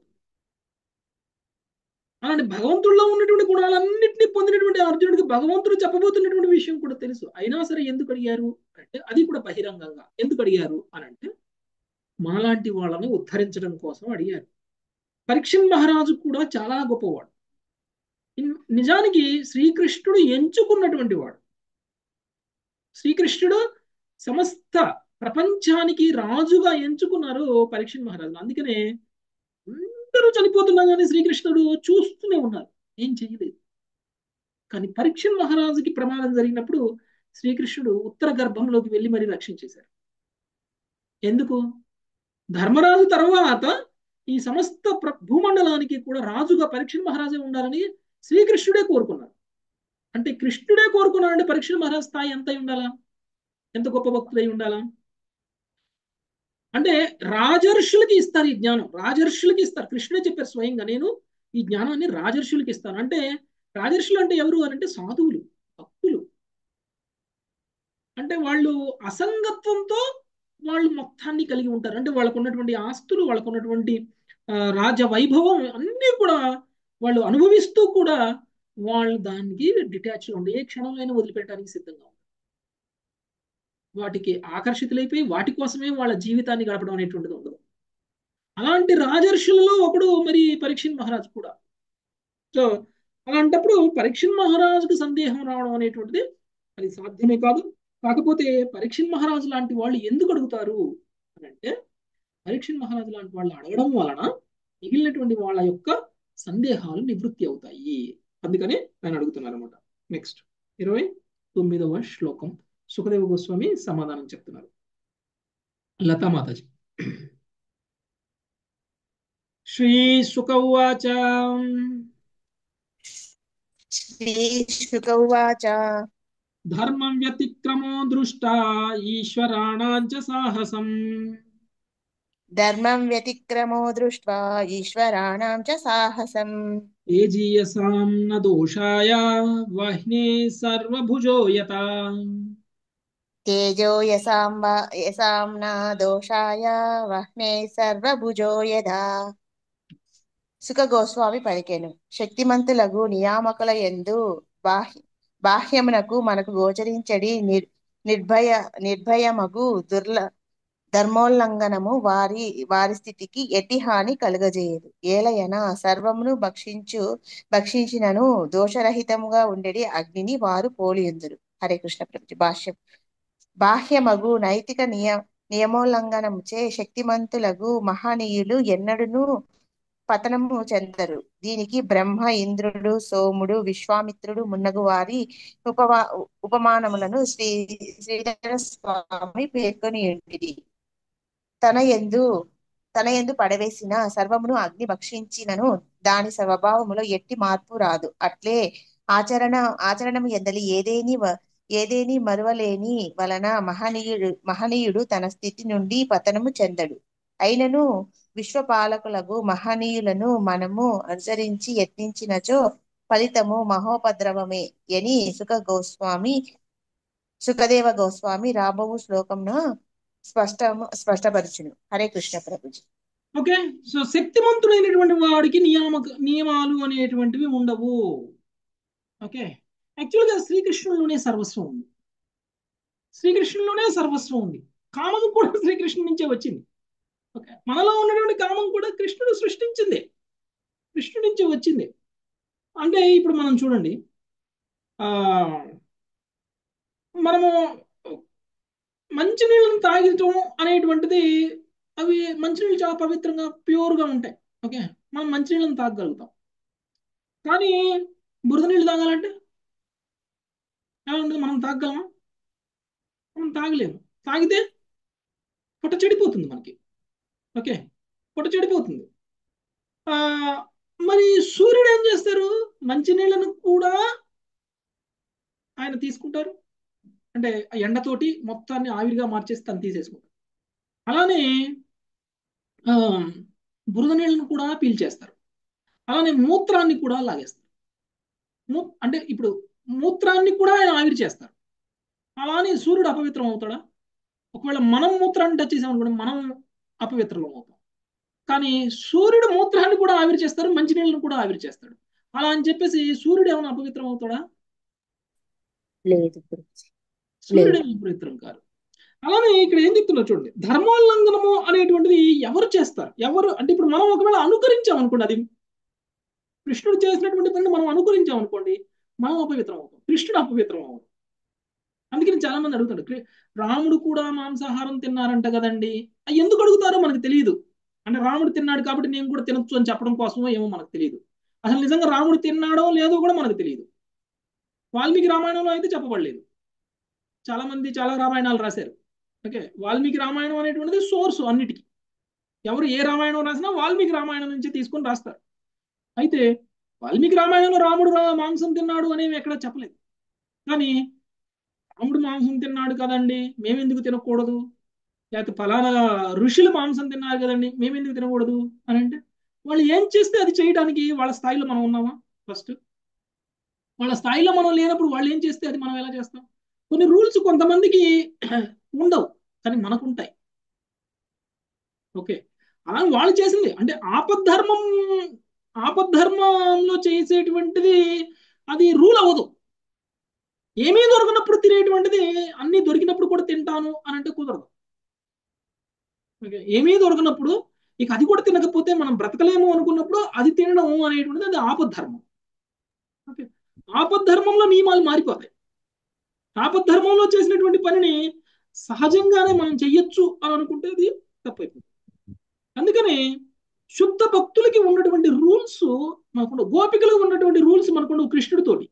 A: అలాంటి భగవంతుడిలో ఉన్నటువంటి గుణాలన్నింటినీ పొందినటువంటి అర్జునుడికి భగవంతుడు చెప్పబోతున్నటువంటి విషయం కూడా తెలుసు అయినా సరే ఎందుకు అడిగారు అంటే అది కూడా బహిరంగంగా ఎందుకు అడిగారు అని అంటే మనలాంటి వాళ్ళని ఉద్ధరించడం కోసం అడిగారు పరీక్షణ్ మహారాజు కూడా చాలా గొప్పవాడు నిజానికి శ్రీకృష్ణుడు ఎంచుకున్నటువంటి వాడు శ్రీకృష్ణుడు సమస్త ప్రపంచానికి రాజుగా ఎంచుకున్నారు పరీక్షణ్ మహారాజు అందుకనే అందరూ చనిపోతున్నా కానీ శ్రీకృష్ణుడు చూస్తూనే ఉన్నారు ఏం చేయలేదు కానీ పరీక్షణ్ మహారాజుకి ప్రమాదం జరిగినప్పుడు శ్రీకృష్ణుడు ఉత్తర గర్భంలోకి వెళ్ళి మరీ రక్షించేశారు ఎందుకు ధర్మరాజు తర్వాత ఈ సమస్త భూమండలానికి కూడా రాజుగా పరీక్ష మహారాజే ఉండాలని శ్రీకృష్ణుడే కోరుకున్నారు అంటే కృష్ణుడే కోరుకున్నాడంటే పరీక్ష మహారాజ్ స్థాయి ఎంత ఉండాలా ఎంత గొప్ప భక్తులై ఉండాలా అంటే రాజర్షులకి ఇస్తారు ఈ జ్ఞానం రాజర్షులకి ఇస్తారు కృష్ణుడే చెప్పారు స్వయంగా నేను ఈ జ్ఞానాన్ని రాజర్షులకి ఇస్తాను అంటే రాజర్షులు అంటే ఎవరు అని అంటే సాధువులు భక్తులు అంటే వాళ్ళు అసంగత్వంతో వాళ్ళు మొత్తాన్ని కలిగి ఉంటారు అంటే వాళ్ళకు ఉన్నటువంటి ఆస్తులు వాళ్ళకు ఉన్నటువంటి రాజ వైభవం అన్నీ కూడా వాళ్ళు అనుభవిస్తూ కూడా వాళ్ళు దానికి డిటాచ్గా ఉండి ఏ క్షణంలో వదిలిపెట్టడానికి సిద్ధంగా ఉంటారు వాటికి ఆకర్షితులైపోయి వాటి కోసమే వాళ్ళ జీవితాన్ని గడపడం అనేటువంటిది ఉండదు అలాంటి రాజర్షులలో ఒకడు మరి పరీక్షణ్ మహారాజు కూడా సో అలాంటప్పుడు పరీక్షణ్ మహారాజుకు సందేహం రావడం అనేటువంటిది అది సాధ్యమే కాదు కాకపోతే పరీక్షణ్ మహారాజు లాంటి వాళ్ళు ఎందుకు అడుగుతారు అని అంటే పరీక్షణ్ మహారాజు లాంటి వాళ్ళు అడగడం వలన మిగిలినటువంటి వాళ్ళ యొక్క సందేహాలు నివృత్తి అవుతాయి అందుకని ఆయన అడుగుతున్నారు అనమాట నెక్స్ట్ ఇరవై తొమ్మిదవ శ్లోకం సుఖదేవ గోస్వామి సమాధానం చెప్తున్నారు లతామాతాజీ శ్రీ సుఖ ఉవాచ
L: శ్రీశుక ఉవాచ
A: ధర్మం వ్యతిక్రమో దృష్టా ఈశ్వరాణాంచ సాహసం
L: ధర్మం వ్యతిక్రమో దృష్ట్వా ఈశ్వరాణాం చ సాహసం
A: ఏజీయసాం న దోషాయ వహ్నే సర్వభుజో యత
L: తేజో యసాం వా- యసాం న దోషాయ వహ్నే సర్వభుజో యథా సుఖ గోస్వామి పలికెను శక్తిమంతులగు నియామకుల యందు బాహ్య బాహ్యమునకు మనకు గోచరించడి నిర్ నిర్భయ నిర్భయమగు దుర్ల ధర్మోల్లంఘనము వారి వారి స్థితికి ఎట్టి హాని కలుగజేయదు ఏలయన సర్వమును భక్షించు భక్షించినను దోషరహితముగా ఉండేది అగ్నిని వారు పోలియుందురు హరే కృష్ణ ప్రభు భాష్యం బాహ్యమగు నైతిక నియ నియమోల్లంఘనముచే శక్తిమంతులగు మహనీయులు ఎన్నడును పతనము చెందరు దీనికి బ్రహ్మ ఇంద్రుడు సోముడు విశ్వామిత్రుడు మున్నగు వారి ఉపమా ఉపమానములను శ్రీ శ్రీధర స్వామి పేర్కొని ఉంటిది తన ఎందు తన ఎందు పడవేసిన సర్వమును అగ్ని భక్షించినను దాని స్వభావములో ఎట్టి మార్పు రాదు అట్లే ఆచరణ ఆచరణము ఎందలి ఏదేని వ- ఏదేని మరువలేని వలన మహనీయుడు మహనీయుడు తన స్థితి నుండి పతనము చెందడు అయినను విశ్వపాలకులకు మహనీయులను మనము అనుసరించి యత్నించినచో ఫలితము మహోపద్రవమే అని సుఖ గోస్వామి సుఖదేవ గోస్వామి రాబోవు శ్లోకంను స్పష్టము స్పష్టపరచును హరే కృష్ణ ప్రభుజీ
A: ఓకే సో శక్తిమంతుడైనటువంటి వాడికి నియామక నియమాలు అనేటువంటివి ఉండవు ఓకే యాక్చువల్గా శ్రీకృష్ణుల్లోనే సర్వస్వం ఉంది శ్రీకృష్ణుల్లోనే సర్వస్వం ఉంది కామం కూడా శ్రీకృష్ణుడి నుంచే వచ్చింది ఓకే మనలో ఉన్నటువంటి కామం కూడా కృష్ణుడు సృష్టించింది కృష్ణుడి నుంచే వచ్చింది అంటే ఇప్పుడు మనం చూడండి ఆ మనము మంచినీళ్ళని తాగటం అనేటువంటిది అవి మంచినీళ్ళు చాలా పవిత్రంగా ప్యూర్గా ఉంటాయి ఓకే మనం మంచినీళ్ళని తాగగలుగుతాం కానీ బురద నీళ్ళు తాగాలంటే ఎలా ఉంటుంది మనం తాగగలమా మనం తాగలేము తాగితే పొట్ట చెడిపోతుంది మనకి ఓకే పొట్ట చెడిపోతుంది ఆ, మరి సూర్యుడు ఏం చేస్తారు మంచినీళ్ళను కూడా ఆయన తీసుకుంటారు అంటే ఆ ఎండతోటి మొత్తాన్ని ఆవిరిగా మార్చేసి తను తీసేసుకుంటారు అలానే ఆ, బురద నీళ్ళను కూడా పీల్చేస్తారు అలానే మూత్రాన్ని కూడా లాగేస్తారు మూ- అంటే ఇప్పుడు మూత్రాన్ని కూడా ఆయన ఆవిరి చేస్తారు అలానే సూర్యుడు అపవిత్రం అవుతాడా ఒకవేళ మనం మూత్రాన్ని టచ్ చేసామనుకోండి మనం అపవిత్రం అవుతాం కానీ సూర్యుడు మూత్రాన్ని కూడా ఆవిరి చేస్తారు మంచినీళ్ళను కూడా ఆవిరి చేస్తాడు అలా అని చెప్పేసి సూర్యుడు ఏమైనా అపవిత్రం అవుతాడా
D: లేదు గురూజీ.
A: సూర్యుడు
D: లేదు
A: ఏమైనా అపవిత్రం కాదు అలానే ఇక్కడ ఏం చెప్తున్నారు చూడండి ధర్మోల్లంఘనము అనేటువంటిది ఎవరు చేస్తారు ఎవరు అంటే ఇప్పుడు మనం ఒకవేళ అనుకరించాం అనుకోండి అది కృష్ణుడు చేసినటువంటి పని మనం అనుకరించాం అనుకోండి మనం అపవిత్రం అవుతాం కృష్ణుడు అపవిత్రం అవుతాం అందుకని చాలా మంది అడుగుతాడు "కృ- రాముడు కూడా మాంసాహారం తిన్నారంట కదండి అది ఎందుకు అడుగుతారో మనకు తెలియదు అంటే రాముడు తిన్నాడు కాబట్టి నేను కూడా తినొచ్చు అని చెప్పడం కోసమో ఏమో మనకు తెలియదు అసలు నిజంగా రాముడు తిన్నాడో లేదో కూడా మనకు తెలియదు వాల్మీకి రామాయణంలో అయితే చెప్పబడలేదు చాలా మంది చాలా రామాయణాలు రాశారు ఓకే వాల్మీకి రామాయణం అనేటువంటిది సోర్స్ అన్నిటికీ ఎవరు ఏ రామాయణం రాసినా వాల్మీకి రామాయణం నుంచి తీసుకొని రాస్తారు అయితే వాల్మీకి రామాయణంలో రాముడు రా- మాంసం తిన్నాడు అనేవి ఎక్కడ చెప్పలేదు కానీ రాముడు మాంసం తిన్నాడు కదండి మేమెందుకు తినకూడదు లేకపోతే ఫలానా ఋషులు మాంసం తిన్నారు కదండి మేమెందుకు తినకూడదు అని అంటే వాళ్ళు ఏం చేస్తే అది చేయడానికి వాళ్ళ స్థాయిలో మనం ఉన్నామా ఫస్ట్ వాళ్ళ స్థాయిలో మనం లేనప్పుడు వాళ్ళు ఏం చేస్తే అది మనం ఎలా చేస్తాం కొన్ని రూల్స్ కొంతమందికి ఉండవు కానీ మనకు ఉంటాయి ఓకే అలా వాళ్ళు చేసింది అంటే ఆపద్ధర్మం ఆపద్ధర్మంలో చేసేటువంటిది అది రూల్ అవ్వదు ఏమీ దొరకనప్పుడు తినేటువంటిది అన్ని దొరికినప్పుడు కూడా తింటాను అని అంటే కుదరదు ఓకే ఏమీ దొరకనప్పుడు ఇక అది కూడా తినకపోతే మనం బ్రతకలేము అనుకున్నప్పుడు అది తినడం అనేటువంటిది అది ఆపద్ధర్మం ఓకే ఆపద్ధర్మంలో నియమాలు మారిపోతాయి ఆపద్ధర్మంలో చేసినటువంటి పనిని సహజంగానే మనం చెయ్యొచ్చు అని అనుకుంటే అది తప్పైపోతుంది అందుకని శుద్ధ భక్తులకి ఉన్నటువంటి రూల్స్ మనకు గోపికలకు ఉన్నటువంటి రూల్స్ మనకు కృష్ణుడితోటి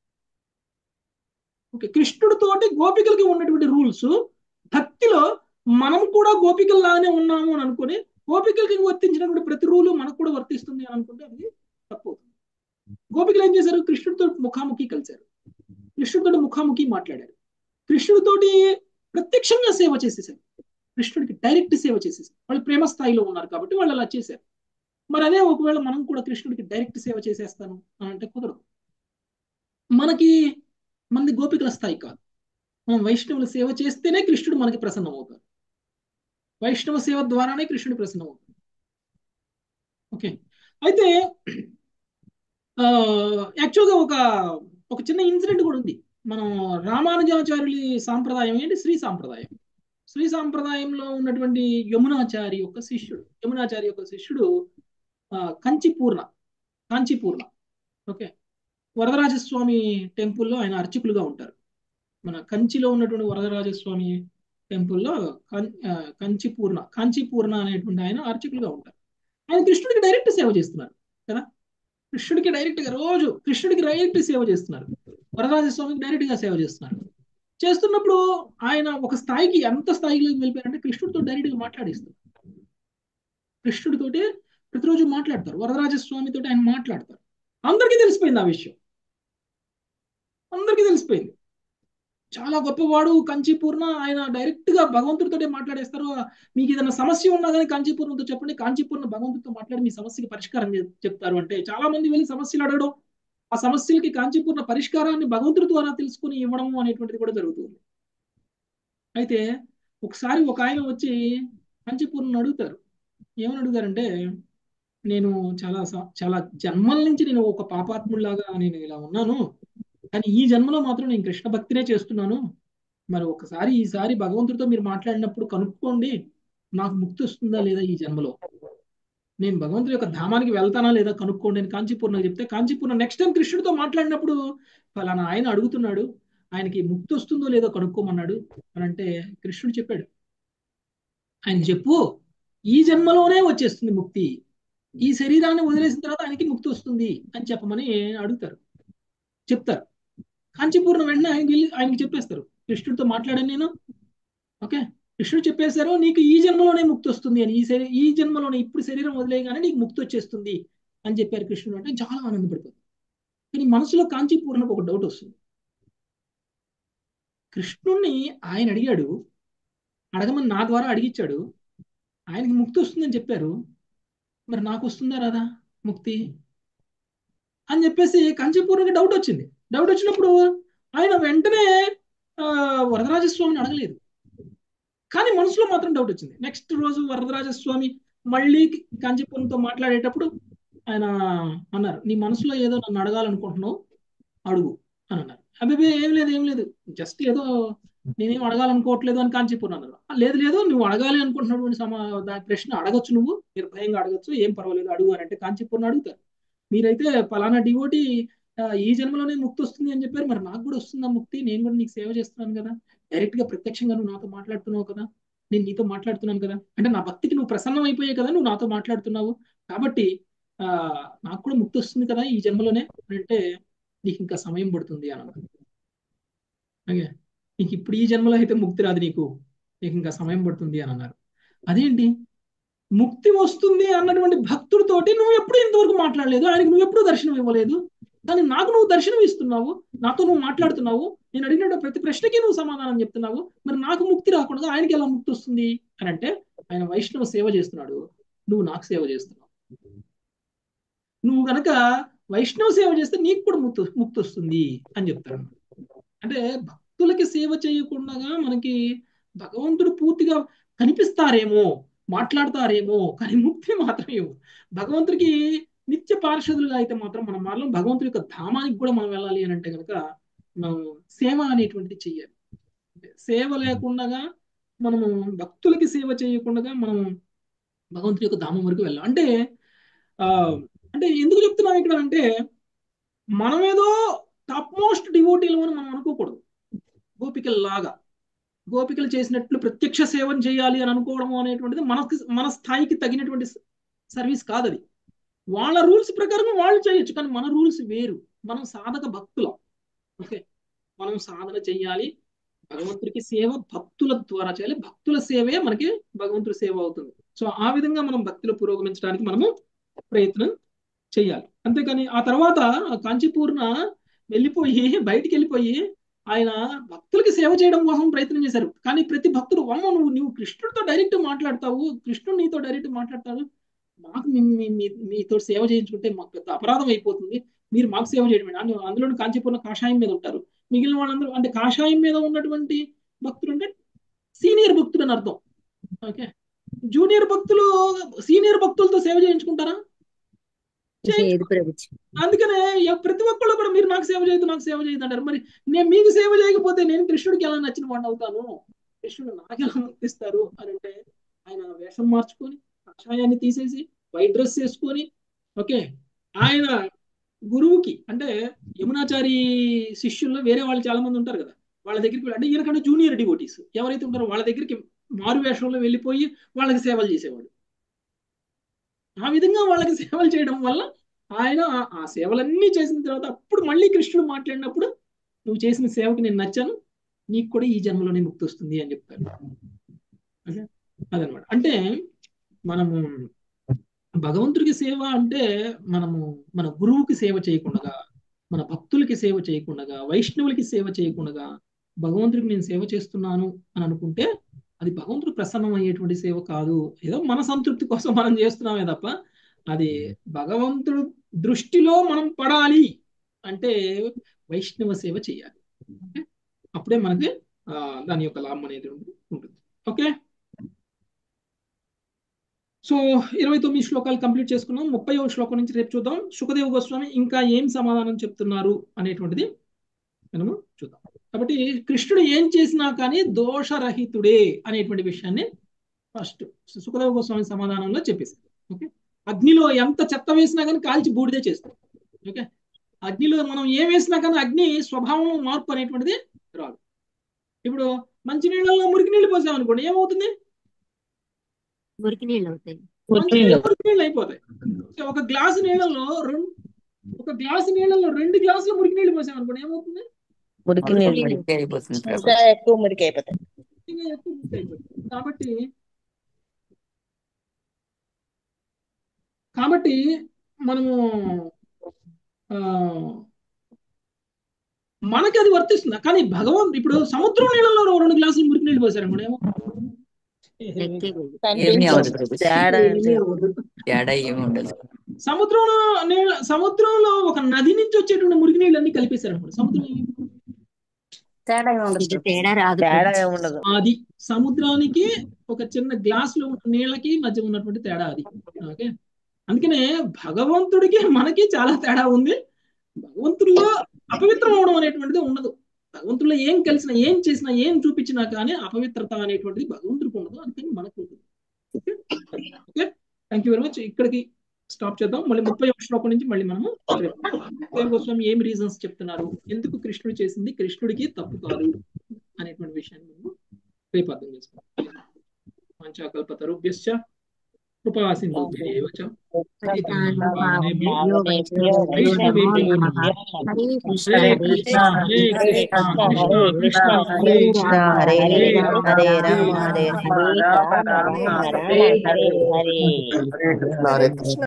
A: ఓకే కృష్ణుడితోటి గోపికలకి ఉన్నటువంటి రూల్స్ భక్తిలో మనం కూడా గోపికల్లాగానే ఉన్నాము అని అనుకుని గోపికలకి వర్తించినటువంటి ప్రతి రూలు మనకు కూడా వర్తిస్తుంది అని అనుకుంటే అది తప్పవుతుంది గోపికలు ఏం చేశారు కృష్ణుడితో ముఖాముఖి కలిశారు కృష్ణుడితో ముఖాముఖి మాట్లాడారు కృష్ణుడితోటి ప్రత్యక్షంగా సేవ చేసేసారు కృష్ణుడికి డైరెక్ట్ సేవ చేసేసారు వాళ్ళు ప్రేమ స్థాయిలో ఉన్నారు కాబట్టి వాళ్ళు అలా చేశారు మరి అదే ఒకవేళ మనం కూడా కృష్ణుడికి డైరెక్ట్ సేవ చేసేస్తాను అని అంటే కుదరదు మనకి మనది గోపికల స్థాయి కాదు మనం వైష్ణవుల సేవ చేస్తేనే కృష్ణుడు మనకి ప్రసన్నం అవుతారు వైష్ణవ సేవ ద్వారానే కృష్ణుడు ప్రసన్నం అవుతాడు ఓకే అయితే యాక్చువల్గా ఒక ఒక చిన్న ఇన్సిడెంట్ కూడా ఉంది మనం రామానుజాచార్యులి సాంప్రదాయం ఏంటి శ్రీ సాంప్రదాయం శ్రీ సాంప్రదాయంలో ఉన్నటువంటి యమునాచారి యొక్క శిష్యుడు యమునాచారి యొక్క శిష్యుడు ఆ, కంచిపూర్ణ కాంచీపూర్ణ ఓకే వరదరాజస్వామి టెంపుల్లో ఆయన అర్చకులుగా ఉంటారు మన కంచిలో ఉన్నటువంటి వరదరాజస్వామి టెంపుల్లో కం- ఆ, కంచిపూర్ణ కాంచీపూర్ణ అనేటువంటి ఆయన అర్చకులుగా ఉంటారు ఆయన కృష్ణుడికి డైరెక్ట్ సేవ చేస్తున్నారు కదా కృష్ణుడికి డైరెక్ట్ గా రోజు కృష్ణుడికి డైరెక్ట్ సేవ చేస్తున్నారు వరదరాజస్వామికి డైరెక్ట్ గా సేవ చేస్తున్నారు చేస్తున్నప్పుడు ఆయన ఒక స్థాయికి ఎంత స్థాయికి వెళ్ళిపోయారంటే కృష్ణుడితో డైరెక్ట్ గా మాట్లాడిస్తారు కృష్ణుడితోటి ప్రతిరోజు మాట్లాడతారు వరదరాజస్వామితో ఆయన మాట్లాడతారు అందరికీ తెలిసిపోయింది ఆ విషయం అందరికీ తెలిసిపోయింది చాలా గొప్పవాడు కంచీపూర్ణ ఆయన డైరెక్ట్ గా భగవంతుడితోటే మాట్లాడేస్తారు మీకు ఏదైనా సమస్య ఉన్నా కానీ కాంచీపూర్ణతో చెప్పండి కాంచీపూర్ణ భగవంతుడితో మాట్లాడి మీ సమస్యకి పరిష్కారం చెప్- చెప్తారు అంటే చాలా మంది వెళ్ళి సమస్యలు అడగడం ఆ సమస్యలకి కాంచీపూర్ణ పరిష్కారాన్ని భగవంతుడి ద్వారా తెలుసుకుని ఇవ్వడం అనేటువంటిది కూడా జరుగుతుంది అయితే ఒకసారి ఒక ఆయన వచ్చి కాంచీపూర్ణ అడుగుతారు ఏమని అడుగుతారంటే నేను చాలా స- చాలా జన్మల నుంచి నేను ఒక పాపాత్ముడిలాగా నేను ఇలా ఉన్నాను కానీ ఈ జన్మలో మాత్రం నేను కృష్ణ భక్తినే చేస్తున్నాను మరి ఒకసారి ఈసారి భగవంతుడితో మీరు మాట్లాడినప్పుడు కనుక్కోండి నాకు ముక్తి వస్తుందా లేదా ఈ జన్మలో నేను భగవంతుడి యొక్క ధామానికి వెళ్తానా లేదా కనుక్కోండి అని కాంచీపూర్ణకి చెప్తే కాంచీపూర్ణ నెక్స్ట్ టైం కృష్ణుడితో మాట్లాడినప్పుడు ఫలానా ఆయన అడుగుతున్నాడు ఆయనకి ముక్తి వస్తుందో లేదో కనుక్కోమన్నాడు అని అంటే కృష్ణుడు చెప్పాడు ఆయన చెప్పు ఈ జన్మలోనే వచ్చేస్తుంది ముక్తి ఈ శరీరాన్ని వదిలేసిన తర్వాత ఆయనకి ముక్తి వస్తుంది అని చెప్పమని అడుగుతారు చెప్తారు కాంచీపూర్ణ వెంటనే ఆయన వెళ్ళి ఆయనకి చెప్పేస్తారు కృష్ణుడితో మాట్లాడాను నేను ఓకే కృష్ణుడు చెప్పేశారు నీకు ఈ జన్మలోనే ముక్తి వస్తుంది అని ఈ శరీ ఈ జన్మలోనే ఇప్పుడు శరీరం వదిలేయగానే నీకు ముక్తి వచ్చేస్తుంది అని చెప్పారు కృష్ణుడు అంటే చాలా ఆనందపడిపోతుంది కానీ మనసులో కాంచీపూర్ణకు ఒక డౌట్ వస్తుంది కృష్ణుణ్ణి ఆయన అడిగాడు అడగమని నా ద్వారా అడిగిచ్చాడు ఆయనకి ముక్తి వస్తుందని చెప్పారు మరి నాకు వస్తుందా రాదా ముక్తి అని చెప్పేసి కంచిపూర్ణకి డౌట్ వచ్చింది డౌట్ వచ్చినప్పుడు ఆయన వెంటనే ఆ, వరదరాజస్వామిని అడగలేదు కానీ మనసులో మాత్రం డౌట్ వచ్చింది నెక్స్ట్ రోజు వరదరాజస్వామి మళ్ళీ కాంచీపురంతో మాట్లాడేటప్పుడు ఆయన అన్నారు నీ మనసులో ఏదో నన్ను అడగాలనుకుంటున్నావు అడుగు అని అన్నారు అబ్బాయి ఏం లేదు ఏం లేదు జస్ట్ ఏదో నేనేం అడగాలనుకోవట్లేదు అని కాంచీపురం అన్నారు "ఆ, లేదు లేదు నువ్వు అడగాలి అనుకుంటున్నటువంటి సమా దాని ప్రశ్న అడగచ్చు నువ్వు నిర్భయంగా అడగచ్చు ఏం పర్వాలేదు అడుగు అని అంటే కాంచీపురం అడుగుతారు మీరైతే పలానా డివోటి ఈ జన్మలోనే ముక్తి వస్తుంది అని చెప్పారు మరి నాకు కూడా వస్తుందా ముక్తి నేను కూడా నీకు సేవ చేస్తున్నాను కదా డైరెక్ట్ గా ప్రత్యక్షంగా నువ్వు నాతో మాట్లాడుతున్నావు కదా నేను నీతో మాట్లాడుతున్నాను కదా అంటే నా భక్తికి నువ్వు ప్రసన్నం అయిపోయాయి కదా నువ్వు నాతో మాట్లాడుతున్నావు కాబట్టి ఆ నాకు కూడా ముక్తి వస్తుంది కదా ఈ జన్మలోనే అని అంటే నీకు ఇంకా సమయం పడుతుంది అని అన్నారు ఓకే నీకు ఇప్పుడు ఈ జన్మలో అయితే ముక్తి రాదు నీకు నీకు ఇంకా సమయం పడుతుంది అని అన్నారు అదేంటి ముక్తి వస్తుంది అన్నటువంటి భక్తుడితోటి నువ్వు ఎప్పుడు ఇంతవరకు మాట్లాడలేదు ఆయనకు నువ్వు ఎప్పుడు దర్శనం ఇవ్వలేదు కానీ నాకు నువ్వు దర్శనం ఇస్తున్నావు నాతో నువ్వు మాట్లాడుతున్నావు నేను అడిగిన ప్రతి ప్రశ్నకి నువ్వు సమాధానం చెప్తున్నావు మరి నాకు ముక్తి రాకుండా ఆయనకి ఎలా ముక్తి వస్తుంది అని అంటే ఆయన వైష్ణవ సేవ చేస్తున్నాడు నువ్వు నాకు సేవ చేస్తున్నావు నువ్వు గనక వైష్ణవ సేవ చేస్తే నీకు కూడా ముక్తి ముక్తి వస్తుంది అని చెప్తారు అంటే భక్తులకి సేవ చేయకుండా మనకి భగవంతుడు పూర్తిగా కనిపిస్తారేమో మాట్లాడతారేమో కానీ ముక్తి మాత్రం ఇవ్వు భగవంతుడికి నిత్య పార్షదులుగా అయితే మాత్రం మనం మాత్రం భగవంతుడి యొక్క ధామానికి కూడా మనం వెళ్ళాలి అని అంటే కనుక మనం సేవ అనేటువంటిది చెయ్యాలి అంటే సేవ లేకుండా మనము భక్తులకి సేవ చేయకుండా మనం భగవంతుడి యొక్క ధామం వరకు వెళ్ళాం అంటే ఆ అంటే ఎందుకు చెప్తున్నాం ఇక్కడ అంటే మనమేదో టాప్ మోస్ట్ డివోటీలు అని మనం అనుకోకూడదు గోపికల లాగా గోపికలు చేసినట్లు ప్రత్యక్ష సేవను చేయాలి అని అనుకోవడం అనేటువంటిది మనకి మన స్థాయికి తగినటువంటి సర్వీస్ కాదు అది వాళ్ళ రూల్స్ ప్రకారం వాళ్ళు చేయొచ్చు కానీ మన రూల్స్ వేరు మనం సాధక భక్తులం ఓకే మనం సాధన చెయ్యాలి భగవంతుడికి సేవ భక్తుల ద్వారా చేయాలి భక్తుల సేవే మనకి భగవంతుడి సేవ అవుతుంది సో ఆ విధంగా మనం భక్తిలో పురోగమించడానికి మనము ప్రయత్నం చేయాలి అంతేకాని ఆ తర్వాత ఆ కాంచీపూర్ణ వెళ్ళిపోయి బయటికి వెళ్ళిపోయి ఆయన భక్తులకి సేవ చేయడం కోసం ప్రయత్నం చేశారు కానీ ప్రతి భక్తుడు అమ్మ నువ్వు నువ్వు కృష్ణుడితో డైరెక్ట్ మాట్లాడతావు కృష్ణుడు నీతో డైరెక్ట్ మాట్లాడతాడు మాకు మీ- మీ- మీ- మీతో సేవ చేయించుకుంటే మాకు పెద్ద అపరాధం అయిపోతుంది మీరు మాకు సేవ చేయడం ఏంటి? అందు- అందులోని కాంచీపూర్ణ కాషాయం మీద ఉంటారు మిగిలిన వాళ్ళందరూ అంటే కాషాయం మీద ఉన్నటువంటి భక్తులు అంటే సీనియర్ భక్తులు అని అర్థం ఓకే జూనియర్ భక్తులు సీనియర్ భక్తులతో సేవ చేయించుకుంటారా
D: చేయదు ప్రభుజీ
A: అందుకనే ఎ- ప్రతి ఒక్కళ్ళు కూడా మీరు నాకు సేవ చేయదు నాకు సేవ చేయదు అంటారు మరి నేను మీకు సేవ చేయకపోతే నేను కృష్ణుడికి ఎలా నచ్చిన వాడిని అవుతాను కృష్ణుడు నాకు ఎలా ముక్తిస్తారు అని అంటే ఆయన వేషం మార్చుకొని కషాయాన్ని తీసేసి వైట్ డ్రెస్ వేసుకొని ఓకే ఆయన గురువుకి అంటే యమునాచారి శిష్యుల్లో వేరే వాళ్ళు చాలా మంది ఉంటారు కదా వాళ్ళ దగ్గరికి వెళ్ళి- అంటే ఈయనకంటే జూనియర్ డివోటీస్ ఎవరైతే ఉంటారో వాళ్ళ దగ్గరికి మారు వేషంలో వెళ్ళిపోయి వాళ్ళకి సేవలు చేసేవాడు ఆ విధంగా వాళ్ళకి సేవలు చేయడం వల్ల ఆయన ఆ- ఆ సేవలన్నీ చేసిన తర్వాత అప్పుడు మళ్ళీ కృష్ణుడు మాట్లాడినప్పుడు నువ్వు చేసిన సేవకి నేను నచ్చాను నీకు కూడా ఈ జన్మలోనే ముక్తి వస్తుంది అని చెప్తాడు ఓకే? అదనమాట అంటే మనము భగవంతుడికి సేవ అంటే మనము మన గురువుకి సేవ చేయకుండా మన భక్తులకి సేవ చేయకుండా వైష్ణవులకి సేవ చేయకుండా భగవంతుడికి నేను సేవ చేస్తున్నాను అని అనుకుంటే అది భగవంతుడు ప్రసన్నం అయ్యేటువంటి సేవ కాదు ఏదో మన సంతృప్తి కోసం మనం చేస్తున్నామే తప్ప అది భగవంతుడు దృష్టిలో మనం పడాలి అంటే వైష్ణవ సేవ చేయాలి ఓకే? అప్పుడే మనకి ఆ, దాని యొక్క లాభం అనేది ఉంటుంది ఉంటుంది. ఓకే సో ఇరవై తొమ్మిది శ్లోకాలు కంప్లీట్ చేసుకున్నాం ముప్పై శ్లోకం నుంచి రేపు చూద్దాం సుఖదేవ్ గోస్వామి ఇంకా ఏం సమాధానం చెప్తున్నారు అనేటువంటిది మనము చూద్దాం కాబట్టి కృష్ణుడు ఏం చేసినా కానీ దోషరహితుడే అనేటువంటి విషయాన్ని ఫస్ట్ సుఖదేవ గోస్వామి సమాధానంలో చెప్పేశారు ఓకే అగ్నిలో ఎంత చెత్త వేసినా కానీ కాల్చి బూడిదే చేస్తాం ఓకే అగ్నిలో మనం ఏం వేసినా కానీ అగ్ని స్వభావంలో మార్పు అనేటువంటిది రాదు ఇప్పుడు మంచి నీళ్ళలో మురికి నీళ్ళు పోసామనుకోండి ఏమవుతుంది
D: మురికి నీళ్ళు అవుతాయి
A: మంచి నీళ్ళు మురికి నీళ్ళు అయిపోతాయి ఓకే, ఒక గ్లాసు నీళ్ళలో రెండు ఒక గ్లాసు నీళ్ళలో రెండు గ్లాసులు మురికి నీళ్ళు పోసామనుకోండి ఏమవుతుంది
G: మురికి
H: అడుగు
G: నీళ్ళు
H: మురికి అయిపోతుంది
L: ఇంకా
H: ప్రభు
L: ఎక్కువ మురికి అయిపోతాయి
A: ఇంకా ఎక్కువ మురికి అయిపోతుంది కాబట్టి కాబట్టి మనము ఆ, మనకి అది వర్తిస్తుంది కానీ భగవాన్ ఇప్పుడు సముద్రం నీళ్ళలో రెండు గ్లాసులు మురికి నీళ్ళు పోసారు మనం ఏమో
H: ఏమీ అవదు ప్రభు
G: తేడా
C: ఏమీ అవ్వదు
H: తేడా ఏమి ఉండదు
A: సముద్రంలో నీళ్ళ సముద్రంలో ఒక నది నుంచి వచ్చేటువంటి మురికి నీళ్ళు అన్ని కలిపేశారు అనమాట సముద్రం ఏమి-
J: తేడా ఏమి ఉండదు
D: ఇది
J: ప్రభు.
D: తేడా రాదు
G: తేడా
D: ప్రభు.
G: ఏముండదు
A: అది సముద్రానికి ఒక చిన్న గ్లాస్ లో ఉన్న నీళ్ళకి మధ్య ఉన్నటువంటి తేడా అది ఓకే అందుకనే భగవంతుడికి మనకి చాలా తేడా ఉంది భగవంతుడిలో అపవిత్రం అవడం అనేటువంటిది ఉండదు భగవంతుడిలో ఏం కలిసినా ఏం చేసినా ఏం చూపించినా కానీ అపవిత్రత అనేటువంటిది భగవంతుడికి ఉండదు అందుకని మనకు ఉంటుంది okay okay thank you very much ఇక్కడికి స్టాప్ చేద్దాం మళ్ళీ ముప్పై శ్లోకం నుంచి మళ్ళీ మనము రేపు గోస్వామి ఏం రీజన్స్ చెప్తున్నారు ఎందుకు కృష్ణుడు చేసింది కృష్ణుడికి తప్పు కాదు అనేటువంటి విషయాన్ని మనము రేపు అర్థం చేసుకుందాం పంచాకల్పతరుభ్యశ్చ కృపా సింధుభ్యేవ చ పతితానాం పావనేభ్యో వైష్ణవేభ్యో నమః
D: హరే కృష్ణ
A: హరే
D: హరే
A: కృష్ణ హరే కృష్ణ కృష్ణ కృష్ణ హరే
G: హరే
A: హరే
G: హరే
A: హరే
G: హరే
A: రామ
G: రామ
A: హరే
G: హరే
A: రామ
G: రామ
A: రామ
G: రామ
A: రామ
G: రామ
A: హరే
G: హరే
A: హరే
G: హరే
M: హరే కృష్ణ హరే కృష్ణ